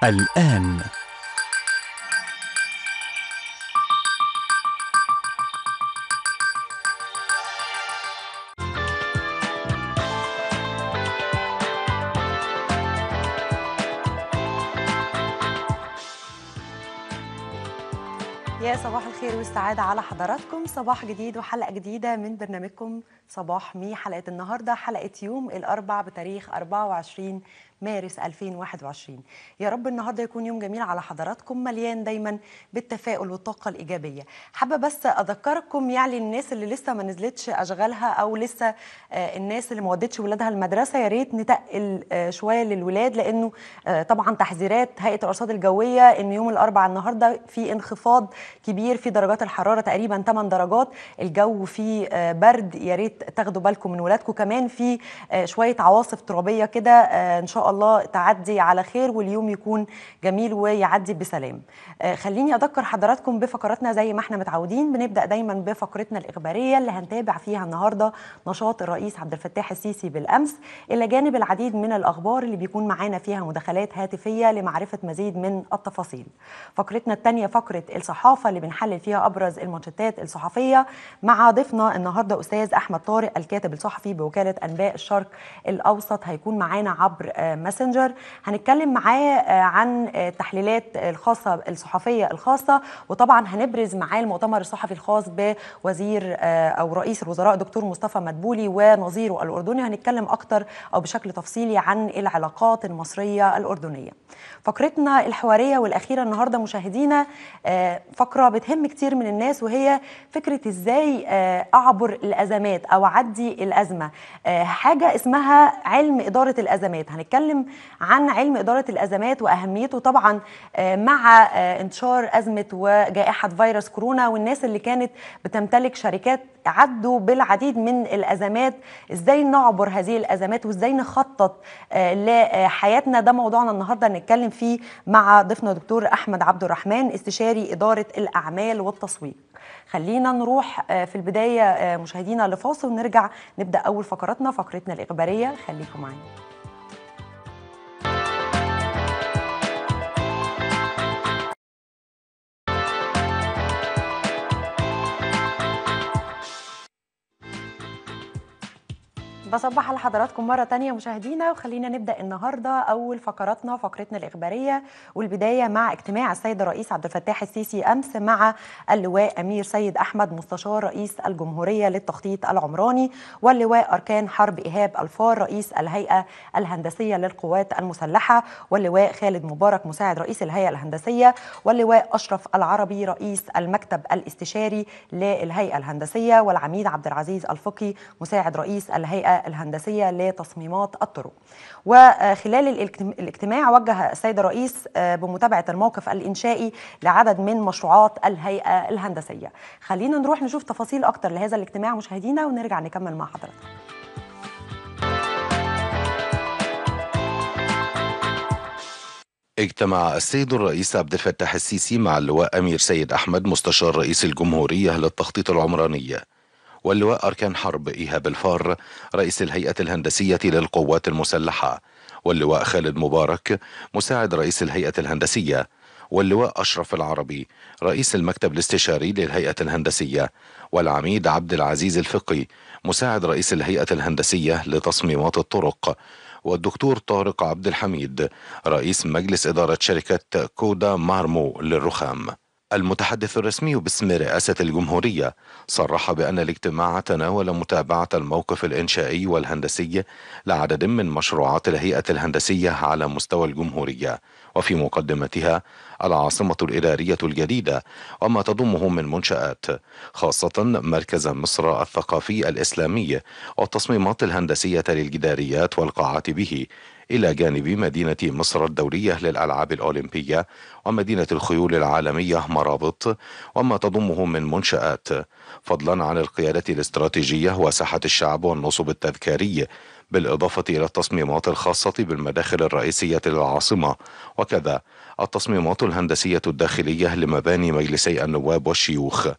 الآن يا صباح الخير والسعادة على حضراتكم صباح جديد وحلقة جديدة من برنامجكم صباح مي حلقة النهاردة حلقة يوم الأربع بتاريخ 24 مارس 2021 يا رب النهارده يكون يوم جميل على حضراتكم مليان دايما بالتفاؤل والطاقه الايجابيه حابه بس اذكركم يعني الناس اللي لسه ما نزلتش اشغالها او لسه آه، الناس اللي ما ودتش ولادها المدرسه يا ريت نتقل آه، شويه للولاد لانه آه، طبعا تحذيرات هيئه الارصاد الجويه ان يوم الاربعاء النهارده في انخفاض كبير في درجات الحراره تقريبا 8 درجات الجو فيه آه، برد يا ريت تاخدوا بالكم من ولادكم كمان في آه، شويه عواصف ترابيه كده آه، ان شاء الله تعدي على خير واليوم يكون جميل ويعدي بسلام آه، خليني اذكر حضراتكم بفقراتنا زي ما احنا متعودين بنبدا دايما بفقرتنا الاخباريه اللي هنتابع فيها النهارده نشاط الرئيس عبد الفتاح السيسي بالامس الى جانب العديد من الاخبار اللي بيكون معانا فيها مداخلات هاتفيه لمعرفه مزيد من التفاصيل فقرتنا الثانيه فقره الصحافه اللي بنحلل فيها ابرز المانشيتات الصحفيه مع ضيفنا النهارده استاذ احمد طارق الكاتب الصحفي بوكاله انباء الشرق الاوسط هيكون معانا عبر آه، ماسنجر هنتكلم معاه آه، عن آه، التحليلات الخاصه الصحفيه الخاصه وطبعا هنبرز معاه المؤتمر الصحفي الخاص بوزير آه، او رئيس الوزراء دكتور مصطفى مدبولي ونظيره الاردني هنتكلم اكتر او بشكل تفصيلي عن العلاقات المصريه الاردنيه فقرتنا الحواريه والاخيره النهارده مشاهدينا آه، فقره بتهم كتير من الناس وهي فكره ازاي آه، اعبر الازمات او اعدي الازمه آه، حاجه اسمها علم اداره الازمات هنتكلم عن علم اداره الازمات واهميته طبعا آه، مع آه، انتشار ازمه وجائحه فيروس كورونا والناس اللي كانت بتمتلك شركات عدوا بالعديد من الازمات ازاي نعبر هذه الازمات وازاي نخطط آه، لحياتنا ده موضوعنا النهارده نتكلم فيه مع ضيفنا دكتور احمد عبد الرحمن استشاري اداره الاعمال والتسويق خلينا نروح آه، في البدايه آه، مشاهدينا لفاصل ونرجع نبدا اول فقراتنا فقرتنا الاخباريه خليكم معانا بصبح على حضراتكم مرة تانية مشاهدينا وخلينا نبدأ النهاردة أول فقراتنا فقرتنا الإخبارية والبداية مع اجتماع السيد الرئيس عبد الفتاح السيسي أمس مع اللواء أمير سيد أحمد مستشار رئيس الجمهورية للتخطيط العمراني واللواء أركان حرب إيهاب الفار رئيس الهيئة الهندسية للقوات المسلحة واللواء خالد مبارك مساعد رئيس الهيئة الهندسية واللواء أشرف العربي رئيس المكتب الاستشاري للهيئة الهندسية والعميد عبد العزيز الفقي مساعد رئيس الهيئة الهندسية لتصميمات الطرق وخلال الاجتم- الاجتماع وجه السيد الرئيس آه، بمتابعة الموقف الإنشائي لعدد من مشروعات الهيئة الهندسية خلينا نروح نشوف تفاصيل أكتر لهذا الاجتماع مشاهدينا ونرجع نكمل مع حضراتكم اجتمع السيد الرئيس عبد الفتاح السيسي مع اللواء أمير سيد أحمد مستشار رئيس الجمهورية للتخطيط العمراني واللواء أركان حرب إيهاب الفار رئيس الهيئة الهندسية للقوات المسلحة واللواء خالد مبارك مساعد رئيس الهيئة الهندسية واللواء أشرف العربي رئيس المكتب الاستشاري للهيئة الهندسية والعميد عبد العزيز الفقي مساعد رئيس الهيئة الهندسية لتصميمات الطرق والدكتور طارق عبد الحميد رئيس مجلس إدارة شركة كودا مارمو للرخام المتحدث الرسمي باسم رئاسة الجمهورية صرح بأن الاجتماع تناول متابعة الموقف الإنشائي والهندسي لعدد من مشروعات الهيئة الهندسية على مستوى الجمهورية وفي مقدمتها العاصمة الإدارية الجديدة وما تضمه من منشآت خاصة مركز مصر الثقافي الإسلامي والتصميمات الهندسية للجداريات والقاعات به إلى جانب مدينة مصر الدولية للألعاب الأولمبية ومدينة الخيول العالمية مرابط وما تضمه من منشآت فضلا عن القيادة الاستراتيجية وساحة الشعب والنصب التذكاري بالإضافة إلى التصميمات الخاصة بالمداخل الرئيسية للعاصمة وكذا التصميمات الهندسية الداخلية لمباني مجلسي النواب والشيوخ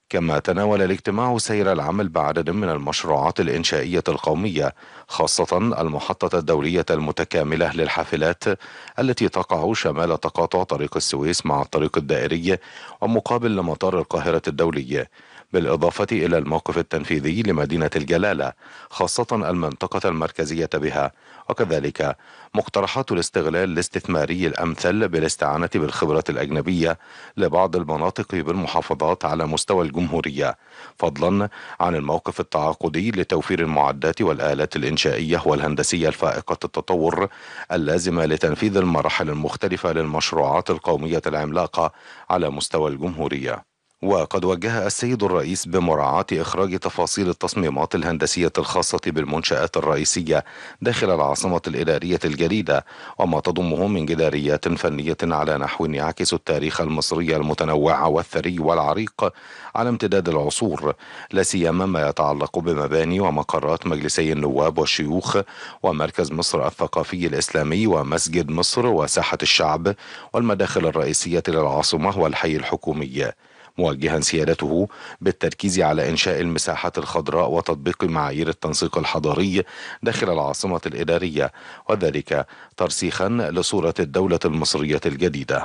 كما تناول الاجتماع سير العمل بعدد من المشروعات الإنشائية القومية خاصة المحطة الدولية المتكاملة للحافلات التي تقع شمال تقاطع طريق السويس مع الطريق الدائري ومقابل لمطار القاهرة الدولي بالإضافة إلى الموقف التنفيذي لمدينة الجلالة خاصة المنطقة المركزية بها وكذلك مقترحات الاستغلال الاستثماري الأمثل بالاستعانة بالخبرة الأجنبية لبعض المناطق بالمحافظات على مستوى الجمهورية فضلا عن الموقف التعاقدي لتوفير المعدات والآلات الإنشائية والهندسية الفائقة التطور اللازمة لتنفيذ المراحل المختلفة للمشروعات القومية العملاقة على مستوى الجمهورية وقد وجه السيد الرئيس بمراعاة إخراج تفاصيل التصميمات الهندسية الخاصة بالمنشآت الرئيسية داخل العاصمة الإدارية الجديدة وما تضمه من جداريات فنية على نحو يعكس التاريخ المصري المتنوع والثري والعريق على امتداد العصور لا سيما ما يتعلق بمباني ومقرات مجلسي النواب والشيوخ ومركز مصر الثقافي الإسلامي ومسجد مصر وساحة الشعب والمداخل الرئيسية للعاصمة والحي الحكومي موجها سيادته بالتركيز على إنشاء المساحات الخضراء وتطبيق معايير التنسيق الحضاري داخل العاصمة الإدارية وذلك ترسيخا لصورة الدولة المصرية الجديدة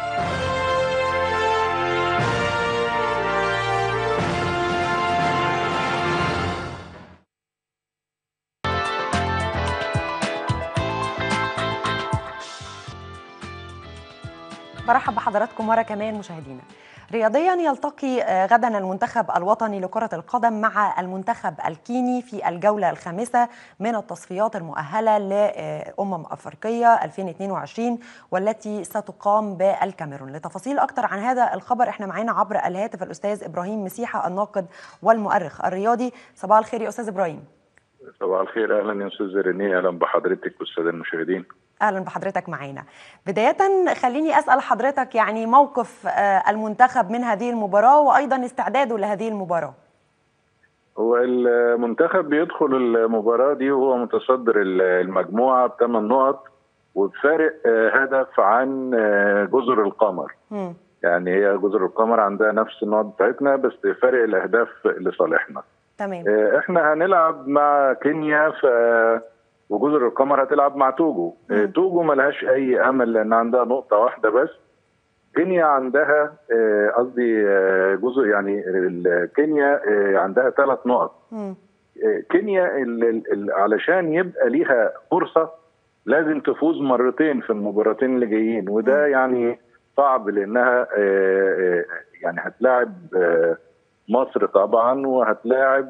برحب بحضراتكم مرة كمان مشاهدينا رياضيا يلتقي غدا المنتخب الوطني لكرة القدم مع المنتخب الكيني في الجولة الخامسة من التصفيات المؤهلة لأمم أفريقية 2022 والتي ستقام بالكاميرون لتفاصيل أكثر عن هذا الخبر احنا معانا عبر الهاتف الأستاذ إبراهيم مسيحة الناقد والمؤرخ الرياضي صباح الخير يا أستاذ إبراهيم صباح الخير اهلا يا استاذ رينيه اهلا بحضرتك والساده المشاهدين اهلا بحضرتك معانا بدايه خليني اسال حضرتك يعني موقف المنتخب من هذه المباراه وايضا استعداده لهذه المباراه هو المنتخب بيدخل المباراه دي وهو متصدر المجموعه بثمان نقط وبفارق هدف عن جزر القمر م. يعني هي جزر القمر عندها نفس النقط بتاعتنا بس فارق الاهداف لصالحنا تمام احنا هنلعب مع كينيا ف وجزر القمر هتلعب مع توجو مم. توجو ملهاش اي امل لان عندها نقطه واحده بس كينيا عندها قصدي جزر يعني كينيا عندها ثلاث نقط مم. كينيا ال ال علشان يبقى ليها فرصه لازم تفوز مرتين في المباراتين اللي جايين وده مم. يعني صعب لانها يعني هتلاعب مصر طبعا وهتلاعب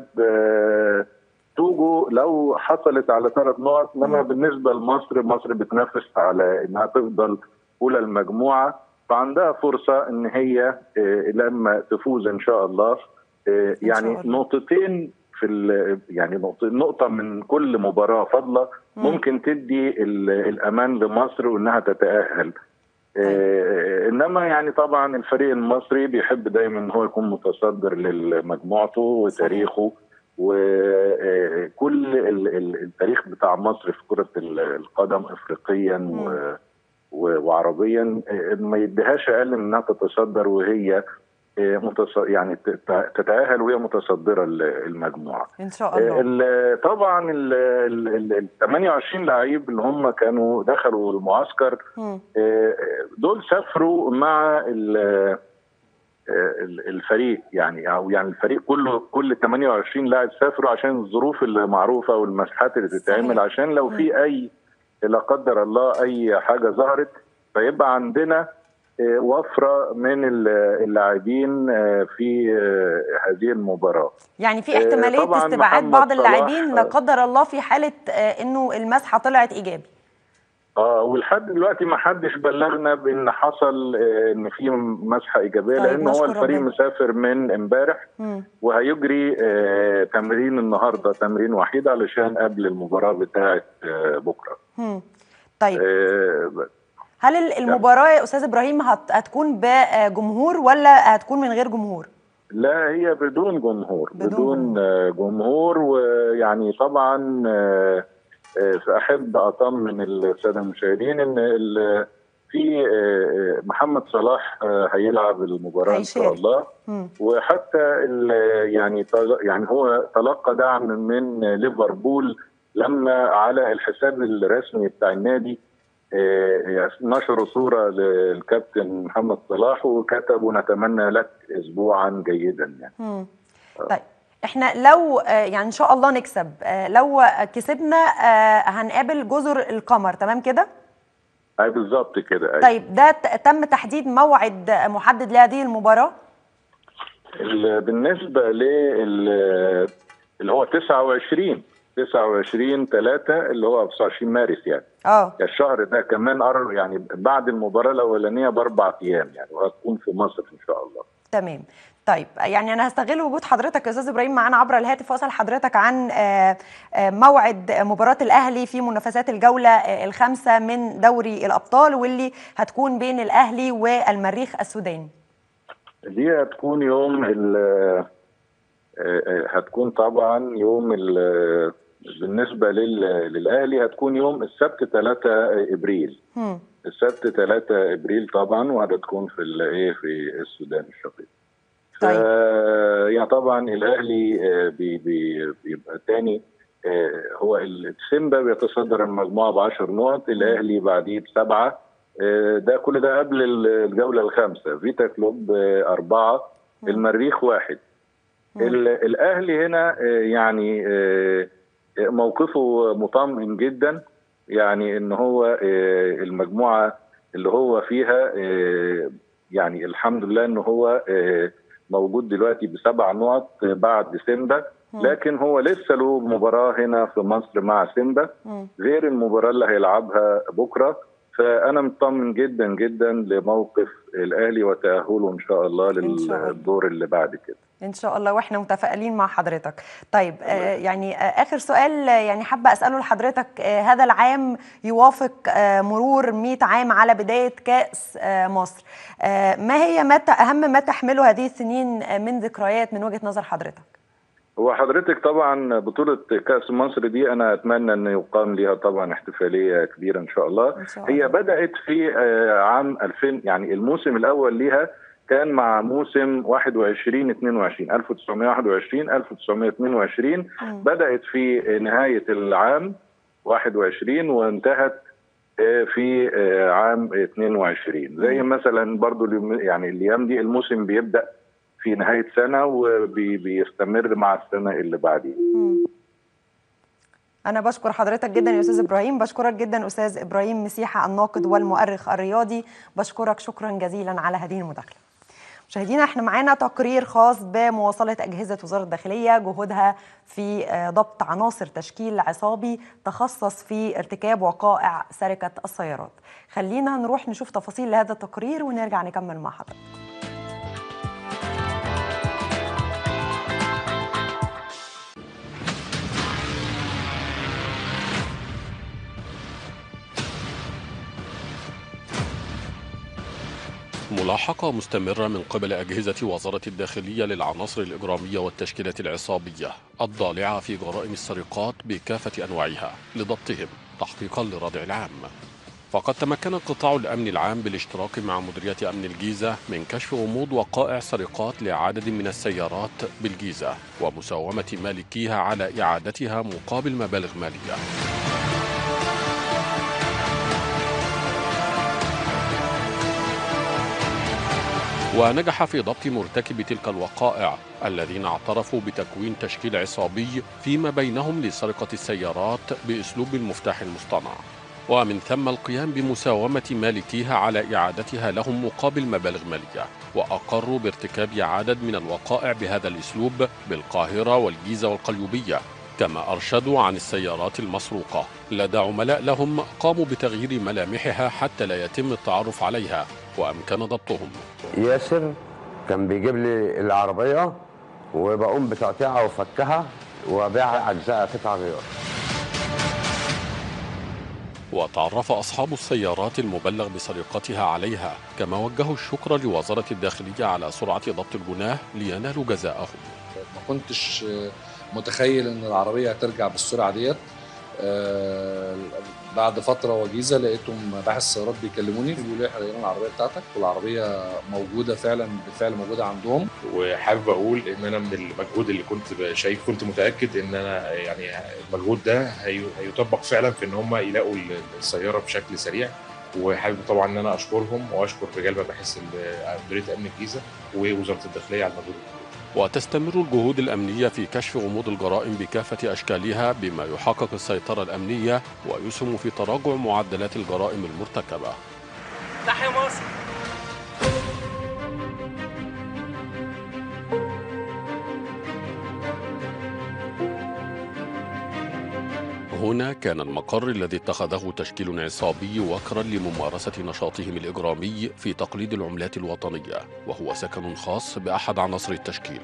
توجو لو حصلت على ثلاث نقط انما بالنسبه لمصر مصر بتنافس على انها تفضل اولى المجموعه فعندها فرصه ان هي لما تفوز ان شاء الله يعني نقطتين في يعني نقطه من كل مباراه فاضله ممكن تدي الامان لمصر وانها تتاهل انما يعني طبعا الفريق المصري بيحب دايما ان هو يكون متصدر لمجموعته وتاريخه وكل التاريخ بتاع مصر في كرة القدم افريقيا وعربيا ما يديهاش اقل من انها تتصدر وهي يعني تتاهل وهي متصدره المجموعه. ان شاء الله. طبعا ال 28 لعيب اللي هم كانوا دخلوا المعسكر دول سافروا مع الفريق يعني او يعني الفريق كله كل 28 لاعب سافروا عشان الظروف المعروفه والمساحات اللي تتعمل عشان لو في اي لا قدر الله اي حاجه ظهرت فيبقى عندنا وفره من اللاعبين في هذه المباراه يعني في احتماليه استبعاد بعض اللاعبين لا قدر الله في حاله انه المسحه طلعت ايجابي اه ولحد دلوقتي ما حدش بلغنا بان حصل ان في مسحه ايجابيه طيب لان هو الفريق ربنا. مسافر من امبارح وهيجري آه تمرين النهارده تمرين وحيد علشان قبل المباراه بتاعه آه بكره. مم. طيب آه هل المباراه يا استاذ ابراهيم هتكون بجمهور ولا هتكون من غير جمهور؟ لا هي بدون جمهور بدون, بدون جمهور ويعني طبعا فاحب اطمن الساده المشاهدين ان في آه، آه، محمد صلاح آه، هيلعب المباراه ان شاء هيشارك. الله مم. وحتى ال- يعني تل- يعني هو تلقى دعم من ليفربول لما على الحساب الرسمي بتاع النادي آه، نشروا صوره للكابتن محمد صلاح وكتبوا نتمنى لك اسبوعا جيدا يعني مم. طيب احنا لو آه، يعني ان شاء الله نكسب آه، لو كسبنا آه، هنقابل جزر القمر تمام كده اي بالظبط كده أي. طيب ده ت- تم تحديد موعد محدد لهذه المباراه ال- بالنسبه لل اللي هو 29 29 3 اللي هو 29 مارس يعني اه الشهر ده كمان قرر يعني بعد المباراه الاولانيه باربع ايام يعني وهتكون في مصر ان شاء الله تمام طيب يعني انا هستغل وجود حضرتك يا استاذ ابراهيم معانا عبر الهاتف واسال حضرتك عن آه، آه، موعد مباراه الاهلي في منافسات الجوله آه، الخامسه من دوري الابطال واللي هتكون بين الاهلي والمريخ السوداني دي هتكون يوم ال آه، آه، هتكون طبعا يوم ال بالنسبه لل- للاهلي هتكون يوم السبت 3 ابريل هم. السبت 3 ابريل طبعا وهتكون في ال- ايه في السودان الشقيق طيب. ف- يعني طبعا الاهلي آه، بي بي بيبقى تاني آه، هو السيمبا بيتصدر المجموعه ب 10 نقط الاهلي بعديه بسبعه آه، ده كل ده قبل ال- الجوله الخامسه فيتا كلوب آه، اربعه المريخ واحد ال- الاهلي هنا آه، يعني آه، موقفه مطمئن جدا يعني ان هو آه، المجموعه اللي هو فيها آه، يعني الحمد لله ان هو آه، موجود دلوقتي بسبع نقط بعد سيمبا لكن هو لسه له مباراه هنا في مصر مع سيمبا مم. غير المباراه اللي هيلعبها بكره فانا مطمن جدا جدا لموقف الاهلي وتاهله ان شاء الله إن شاء الله. للدور اللي بعد كده ان شاء الله واحنا متفائلين مع حضرتك طيب آه يعني آه اخر سؤال آه، يعني حابه اساله لحضرتك آه هذا العام يوافق آه مرور 100 عام على بدايه كاس آه مصر آه ما هي ما ت- اهم ما تحمله هذه السنين آه من ذكريات من وجهه نظر حضرتك هو حضرتك طبعا بطولة كأس مصر دي أنا أتمنى أن يقام لها طبعا احتفالية كبيرة إن شاء الله, إن شاء الله. هي بدأت في آه، عام 2000 يعني الموسم الأول ليها كان مع موسم 21 22 1921 1922 بدأت في نهاية العام 21 وانتهت آه، في آه، عام 22 زي مثلا برضو اليوم- يعني الأيام دي الموسم بيبدأ في نهاية سنة وبيستمر مع السنة اللي بعديها انا بشكر حضرتك جدا يا استاذ ابراهيم بشكرك جدا استاذ ابراهيم مسيحه الناقد والمؤرخ الرياضي بشكرك شكرا جزيلا على هذه المداخله مشاهدينا احنا معانا تقرير خاص بمواصلة أجهزة وزارة الداخلية جهودها في آه، ضبط عناصر تشكيل عصابي تخصص في ارتكاب وقائع سرقة السيارات خلينا نروح نشوف تفاصيل لهذا التقرير ونرجع نكمل مع حضرتك ملاحقة مستمرة من قبل أجهزة وزارة الداخلية للعناصر الإجرامية والتشكيلات العصابية الضالعة في جرائم السرقات بكافة أنواعها لضبطهم تحقيقا لردع العام فقد تمكن قطاع الأمن العام بالاشتراك مع مديرية أمن الجيزة من كشف غموض وقائع سرقات لعدد من السيارات بالجيزة ومساومة مالكيها على إعادتها مقابل مبالغ مالية ونجح في ضبط مرتكبي تلك الوقائع الذين اعترفوا بتكوين تشكيل عصابي فيما بينهم لسرقة السيارات بأسلوب المفتاح المصطنع ومن ثم القيام بمساومة مالكيها على إعادتها لهم مقابل مبالغ مالية وأقروا بارتكاب عدد من الوقائع بهذا الأسلوب بالقاهرة والجيزة والقليوبية كما أرشدوا عن السيارات المسروقة لدى عملاء لهم قاموا بتغيير ملامحها حتى لا يتم التعرف عليها وأمكن ضبطهم ياسر كان بيجيب لي العربية وبقوم بتقطيعها وفكها وبيع أجزاء قطع غيار وتعرف أصحاب السيارات المبلغ بسرقتها عليها كما وجهوا الشكر لوزارة الداخلية على سرعة ضبط الجناه لينالوا جزاءهم ما كنتش متخيل ان العربيه هترجع بالسرعه ديت آه، بعد فتره وجيزه لقيتهم باحث السيارات بيكلموني بيقولوا لي احنا لقينا العربيه بتاعتك والعربيه موجوده فعلا بالفعل موجوده عندهم وحابب اقول ان انا من المجهود اللي كنت شايف كنت متاكد ان انا يعني المجهود ده هي- هيطبق فعلا في ان هم يلاقوا السياره بشكل سريع وحابب طبعا ان انا اشكرهم واشكر رجال مباحث ال- مديريه امن الجيزه ووزاره الداخليه على المجهود الكبير وتستمر الجهود الأمنية في كشف غموض الجرائم بكافة أشكالها بما يحقق السيطرة الأمنية ويسهم في تراجع معدلات الجرائم المرتكبة تحيا مصر هنا كان المقر الذي اتخذه تشكيل عصابي وكرا لممارسة نشاطهم الإجرامي في تقليد العملات الوطنية وهو سكن خاص بأحد عناصر التشكيل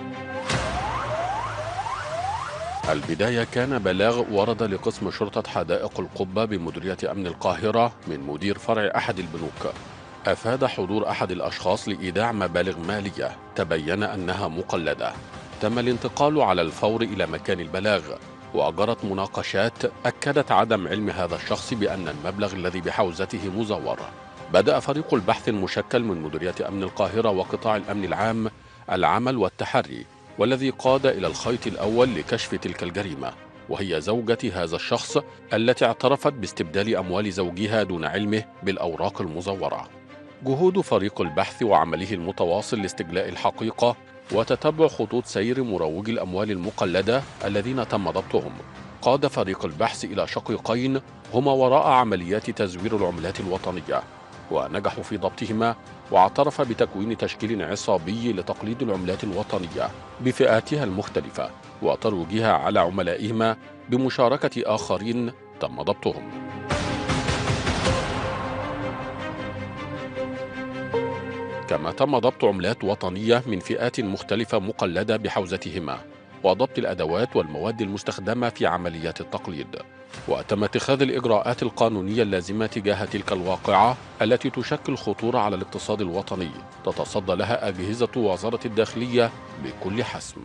البداية كان بلاغ ورد لقسم شرطة حدائق القبة بمديرية أمن القاهرة من مدير فرع أحد البنوك أفاد حضور أحد الأشخاص لإيداع مبالغ مالية تبين أنها مقلدة تم الانتقال على الفور إلى مكان البلاغ وأجرت مناقشات أكدت عدم علم هذا الشخص بأن المبلغ الذي بحوزته مزور بدأ فريق البحث المشكل من مديرية أمن القاهرة وقطاع الأمن العام العمل والتحري والذي قاد إلى الخيط الأول لكشف تلك الجريمة وهي زوجة هذا الشخص التي اعترفت باستبدال أموال زوجها دون علمه بالأوراق المزورة جهود فريق البحث وعمله المتواصل لاستجلاء الحقيقة وتتبع خطوط سير مروجي الأموال المقلدة الذين تم ضبطهم قاد فريق البحث إلى شقيقين هما وراء عمليات تزوير العملات الوطنية ونجحوا في ضبطهما واعترف بتكوين تشكيل عصابي لتقليد العملات الوطنية بفئاتها المختلفة وترويجها على عملائهما بمشاركة آخرين تم ضبطهم كما تم ضبط عملات وطنية من فئات مختلفة مقلدة بحوزتهما وضبط الأدوات والمواد المستخدمة في عمليات التقليد وتم اتخاذ الإجراءات القانونية اللازمة تجاه تلك الواقعة التي تشكل خطورة على الاقتصاد الوطني تتصدى لها أجهزة وزارة الداخلية بكل حسم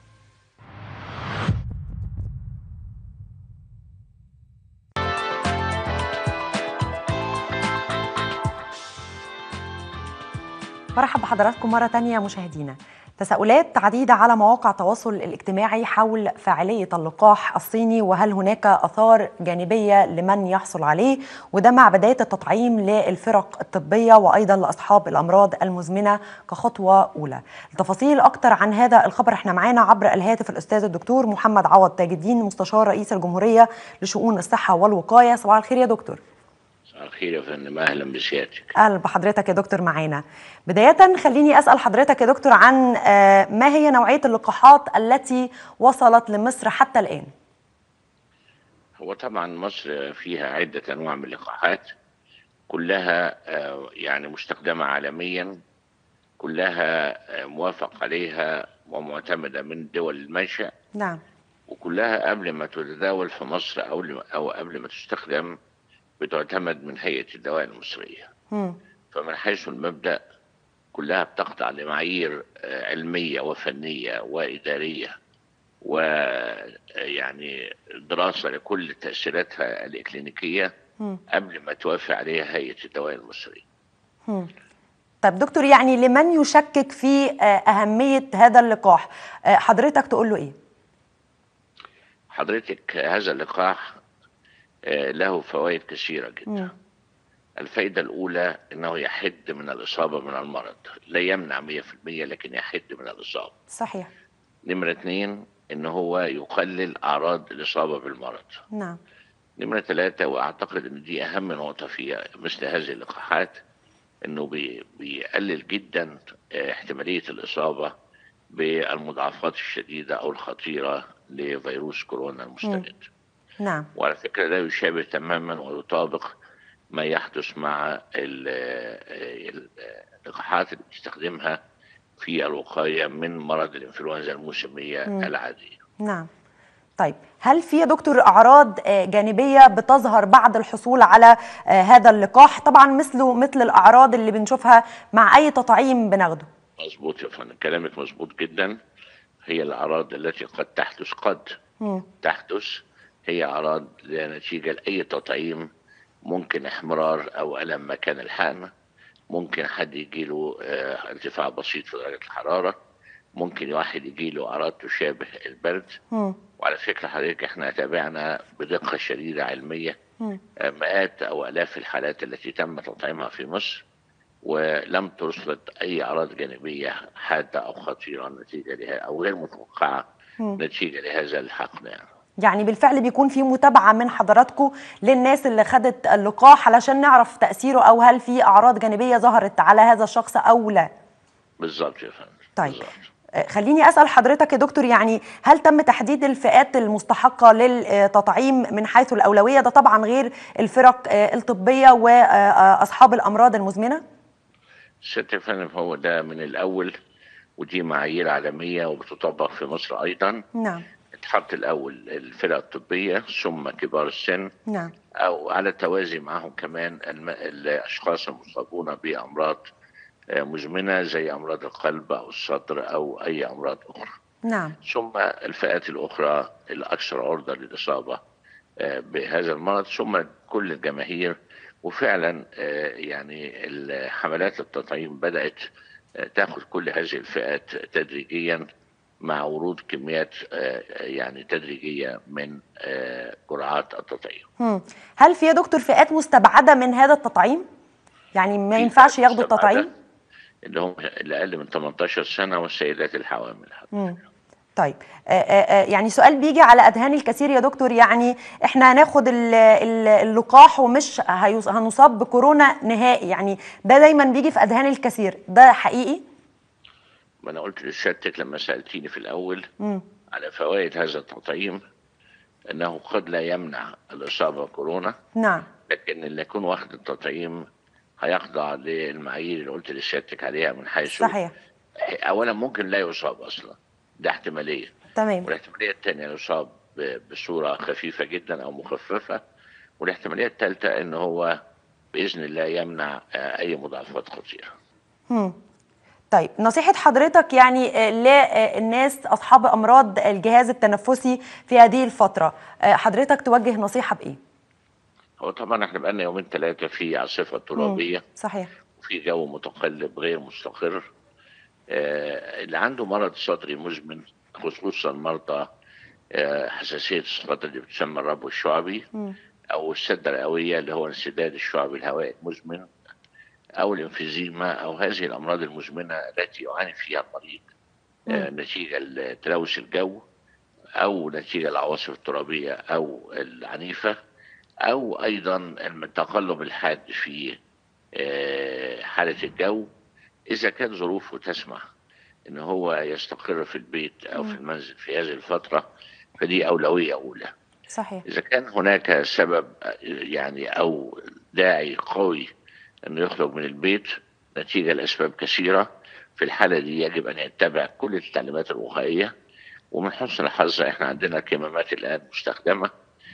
مرحبا بحضراتكم مرة تانية مشاهدينا تساؤلات عديدة على مواقع التواصل الاجتماعي حول فاعلية اللقاح الصيني وهل هناك آثار جانبية لمن يحصل عليه وده مع بداية التطعيم للفرق الطبية وأيضا لأصحاب الأمراض المزمنة كخطوة أولى التفاصيل أكتر عن هذا الخبر احنا معانا عبر الهاتف الأستاذ الدكتور محمد عوض تاج الدين مستشار رئيس الجمهورية لشؤون الصحة والوقاية صباح الخير يا دكتور مساء الخير يا فندم اهلا بسيادتك اهلا بحضرتك يا دكتور معانا بدايه خليني اسال حضرتك يا دكتور عن آه، ما هي نوعيه اللقاحات التي وصلت لمصر حتى الان هو طبعا مصر فيها عدة أنواع من اللقاحات كلها آه، يعني مستخدمة عالميا كلها آه، موافق عليها ومعتمدة من دول المنشأ نعم وكلها قبل ما تتداول في مصر أو أو قبل ما تستخدم بتعتمد من هيئة الدواء المصرية مم. فمن حيث المبدأ كلها بتخضع لمعايير آه، علمية وفنية وإدارية ويعني دراسة لكل تأثيراتها الإكلينيكية مم. قبل ما توافق عليها هيئة الدواء المصرية مم. طيب دكتور يعني لمن يشكك في آه، اهميه هذا اللقاح آه، حضرتك تقول له ايه حضرتك هذا اللقاح آه، له فوائد كثيرة جدا مم. الفائدة الأولى أنه يحد من الإصابة من المرض لا يمنع 100% لكن يحد من الإصابة صحيح نمرة اتنين ان هو يقلل اعراض الاصابه بالمرض نعم نمرة ثلاثة واعتقد ان دي اهم نقطة في مثل هذه اللقاحات انه بي بيقلل جدا آه، احتمالية الاصابة بالمضاعفات الشديدة او الخطيرة لفيروس كورونا المستجد نعم وعلى فكرة ده يشابه تماما ويطابق ما يحدث مع ال- ال- اللقاحات اللي بنستخدمها في الوقاية من مرض الإنفلونزا الموسمية مم. العادية نعم طيب هل في يا دكتور اعراض آه، جانبيه بتظهر بعد الحصول على آه، هذا اللقاح طبعا مثله مثل الاعراض اللي بنشوفها مع اي تطعيم بناخده مظبوط يا فندم كلامك مظبوط جدا هي الأعراض التي قد تحدث قد مم. تحدث هي اعراض نتيجه لاي تطعيم ممكن احمرار او الم مكان الحقن ممكن حد يجيله آه، ارتفاع بسيط في درجه الحراره ممكن واحد يجيله اعراض تشابه البرد مم. وعلى فكره حضرتك احنا تابعنا بدقه شديده علميه مم. آه، مئات او الاف الحالات التي تم تطعيمها في مصر ولم ترصد اي اعراض جانبيه حاده او خطيره نتيجه لها او غير متوقعه مم. نتيجه لهذا الحقن يعني. يعني بالفعل بيكون في متابعة من حضراتكم للناس اللي خدت اللقاح علشان نعرف تأثيره أو هل في أعراض جانبية ظهرت على هذا الشخص أو لا بالظبط يا فندم طيب. بالظبط. آه، خليني أسأل حضرتك يا دكتور يعني هل تم تحديد الفئات المستحقة للتطعيم من حيث الأولوية ده طبعا غير الفرق آه، الطبية وأصحاب الأمراض المزمنة ست يا فندم هو ده من الاول ودي معايير عالميه وبتطبق في مصر ايضا نعم اتحط الاول الفرق الطبيه ثم كبار السن نعم او على التوازي معهم كمان الم- الاشخاص المصابون بامراض آه، مزمنه زي امراض القلب او الصدر او اي امراض اخرى نعم ثم الفئات الاخرى الاكثر عرضه للاصابه آه، بهذا المرض ثم كل الجماهير وفعلا آه، يعني حملات التطعيم بدات آه، تاخذ كل هذه الفئات تدريجيا مع ورود كميات آه، يعني تدريجيه من آه، جرعات التطعيم مم. هل في يا دكتور فئات مستبعدة من هذا التطعيم يعني ما في ينفعش فئات ياخدوا مستبعدة التطعيم اللي هم اللي اقل من 18 سنه والسيدات الحوامل مم. طيب آه، آه، آه، يعني سؤال بيجي على اذهان الكثير يا دكتور يعني احنا هناخد ال- ال- اللقاح ومش هيص- هنصاب بكورونا نهائي يعني ده دايما بيجي في اذهان الكثير ده حقيقي ما انا قلت لسيادتك لما سالتيني في الاول مم. على فوائد هذا التطعيم انه قد لا يمنع الاصابه بكورونا نعم لكن اللي يكون واخد التطعيم هيخضع للمعايير اللي قلت لسيادتك عليها من حيث صحيح اولا ممكن لا يصاب اصلا ده احتماليه تمام والاحتماليه الثانيه يصاب ب- بصوره خفيفه جدا او مخففه والاحتماليه الثالثه ان هو باذن الله يمنع آه، اي مضاعفات خطيره مم. طيب نصيحة حضرتك يعني آه، للناس أصحاب أمراض الجهاز التنفسي في هذه الفترة آه، حضرتك توجه نصيحة بإيه؟ هو طبعا احنا بقالنا يومين ثلاثه في عاصفه ترابيه صحيح وفي جو متقلب غير مستقر آه، اللي عنده مرض صدري مزمن خصوصا مرضى آه، حساسية الصدر اللي بتسمى الربو الشعبي مم. أو السدة الرئوية اللي هو انسداد الشعب الهوائي المزمن أو الانفيزيما أو هذه الأمراض المزمنة التي يعاني فيها المريض آه، نتيجة لتلوث الجو أو نتيجة العواصف الترابية أو العنيفة أو أيضا التقلب الحاد في آه، حالة الجو إذا كان ظروفه تسمح إن هو يستقر في البيت أو في المنزل في هذه الفترة فدي أولوية أولى صحيح إذا كان هناك سبب آه، يعني أو داعي قوي أنه يخرج من البيت نتيجة لأسباب كثيرة في الحالة دي يجب أن يتبع كل التعليمات الوقائية ومن حسن الحظ احنا عندنا كمامات الآن مستخدمة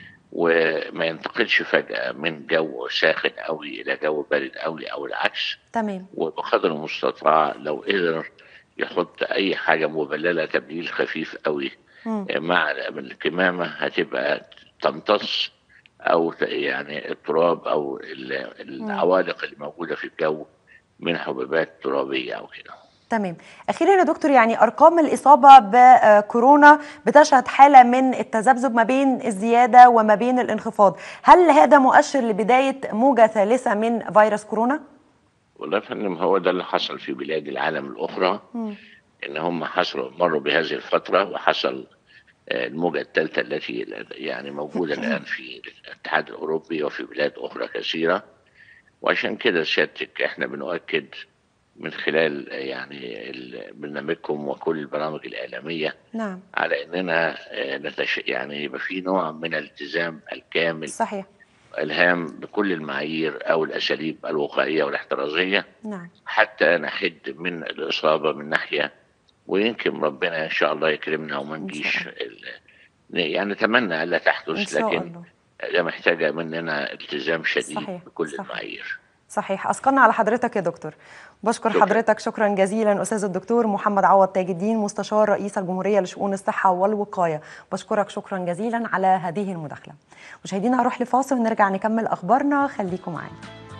وما ينتقلش فجأة من جو ساخن قوي إلى جو بارد قوي أو العكس تمام وبقدر المستطاع لو قدر يحط أي حاجة مبللة تبليل خفيف قوي مم. مع الكمامة هتبقى تمتص أو ت- يعني التراب أو ال- العوالق اللي موجودة في الجو من حبوبات ترابية أو كده تمام اخيرا يا دكتور يعني ارقام الاصابه بكورونا بتشهد حاله من التذبذب ما بين الزياده وما بين الانخفاض هل هذا مؤشر لبدايه موجه ثالثه من فيروس كورونا والله يا فندم هو ده اللي حصل في بلاد العالم الأخرى إن هم حصلوا مروا بهذه الفترة وحصل آه، الموجة الثالثة التي يعني موجودة الآن في الاتحاد الأوروبي وفي بلاد أخرى كثيرة وعشان كده سيادتك إحنا بنؤكد من خلال آه، يعني ال- برنامجكم وكل البرامج الإعلامية نعم على إننا آه، نتش... يعني يبقى في نوع من الالتزام الكامل صحيح الهام بكل المعايير أو الأساليب الوقائية والاحترازية نعم حتى نحد من الإصابة من ناحية ويمكن ربنا إن شاء الله يكرمنا وما إن شاء نجيش ال- يعني نتمنى ألا ان تحدث شاء لكن الله ده محتاجة مننا التزام شديد صحيح، بكل صحيح. المعايير صحيح اثقلنا على حضرتك يا دكتور بشكر شكرا. حضرتك شكرا جزيلا استاذ الدكتور محمد عوض تاج الدين مستشار رئيس الجمهوريه لشؤون الصحه والوقايه بشكرك شكرا جزيلا على هذه المداخله مشاهدينا هروح لفاصل ونرجع نكمل اخبارنا خليكم معانا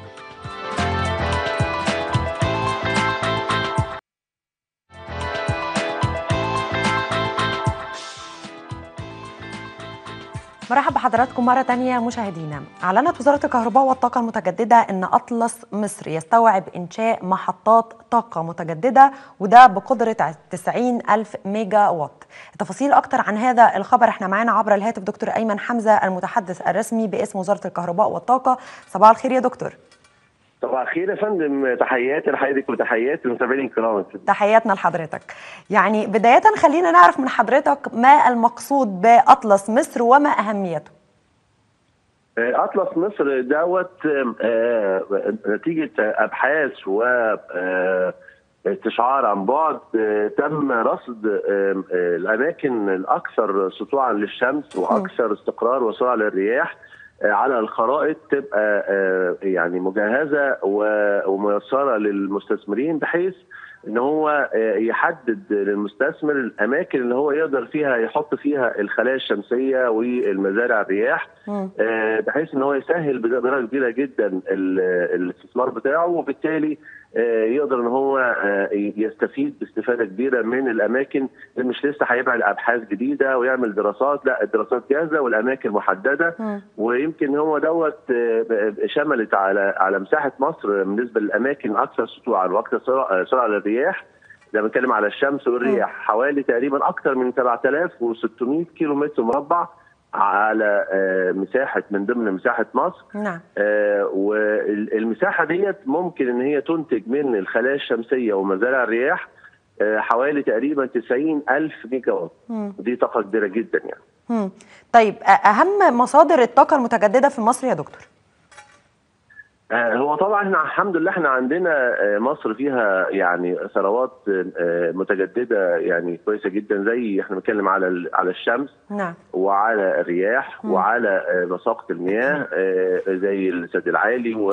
مرحبا بحضراتكم مرة تانية مشاهدينا أعلنت وزارة الكهرباء والطاقة المتجددة أن أطلس مصر يستوعب إنشاء محطات طاقة متجددة وده بقدرة 90 ألف ميجا وات التفاصيل أكتر عن هذا الخبر احنا معانا عبر الهاتف دكتور أيمن حمزة المتحدث الرسمي باسم وزارة الكهرباء والطاقة صباح الخير يا دكتور صباح الخير يا فندم تحياتي لحضرتك وتحياتي للمتابعين الكرام تحياتنا لحضرتك يعني بداية خلينا نعرف من حضرتك ما المقصود بأطلس مصر وما أهميته أطلس مصر دوت نتيجة أبحاث و استشعار عن بعد تم رصد الأماكن الأكثر سطوعا للشمس وأكثر استقرار وسرعة للرياح على الخرائط تبقى يعني مجهزه وميسره للمستثمرين بحيث ان هو يحدد للمستثمر الاماكن اللي هو يقدر فيها يحط فيها الخلايا الشمسيه والمزارع الرياح بحيث ان هو يسهل بدرجه كبيره جدا الاستثمار بتاعه وبالتالي يقدر ان هو يستفيد باستفاده كبيره من الاماكن اللي مش لسه هيبعد ابحاث جديده ويعمل دراسات لا الدراسات جاهزه والاماكن محدده م. ويمكن هو دوت شملت على على مساحه مصر بالنسبه للاماكن اكثر سطوعا واكثر سرعه للرياح ده بنتكلم على الشمس والرياح م. حوالي تقريبا اكثر من 7600 كيلو متر مربع على مساحه من ضمن مساحه مصر نعم آه والمساحه ديت ممكن ان هي تنتج من الخلايا الشمسيه ومزارع الرياح آه حوالي تقريبا 90 الف ميجا وات دي طاقه كبيره جدا يعني مم. طيب اهم مصادر الطاقه المتجدده في مصر يا دكتور هو طبعا احنا الحمد لله احنا عندنا مصر فيها يعني ثروات متجدده يعني كويسه جدا زي احنا بنتكلم على على الشمس نعم وعلى الرياح م. وعلى مساقط المياه زي السد العالي و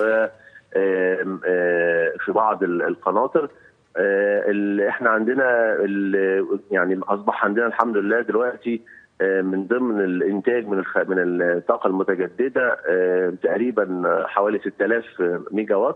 في بعض القناطر اللي احنا عندنا يعني اصبح عندنا الحمد لله دلوقتي من ضمن الانتاج من الخ... من الطاقه المتجدده تقريبا حوالي 6000 ميجا وات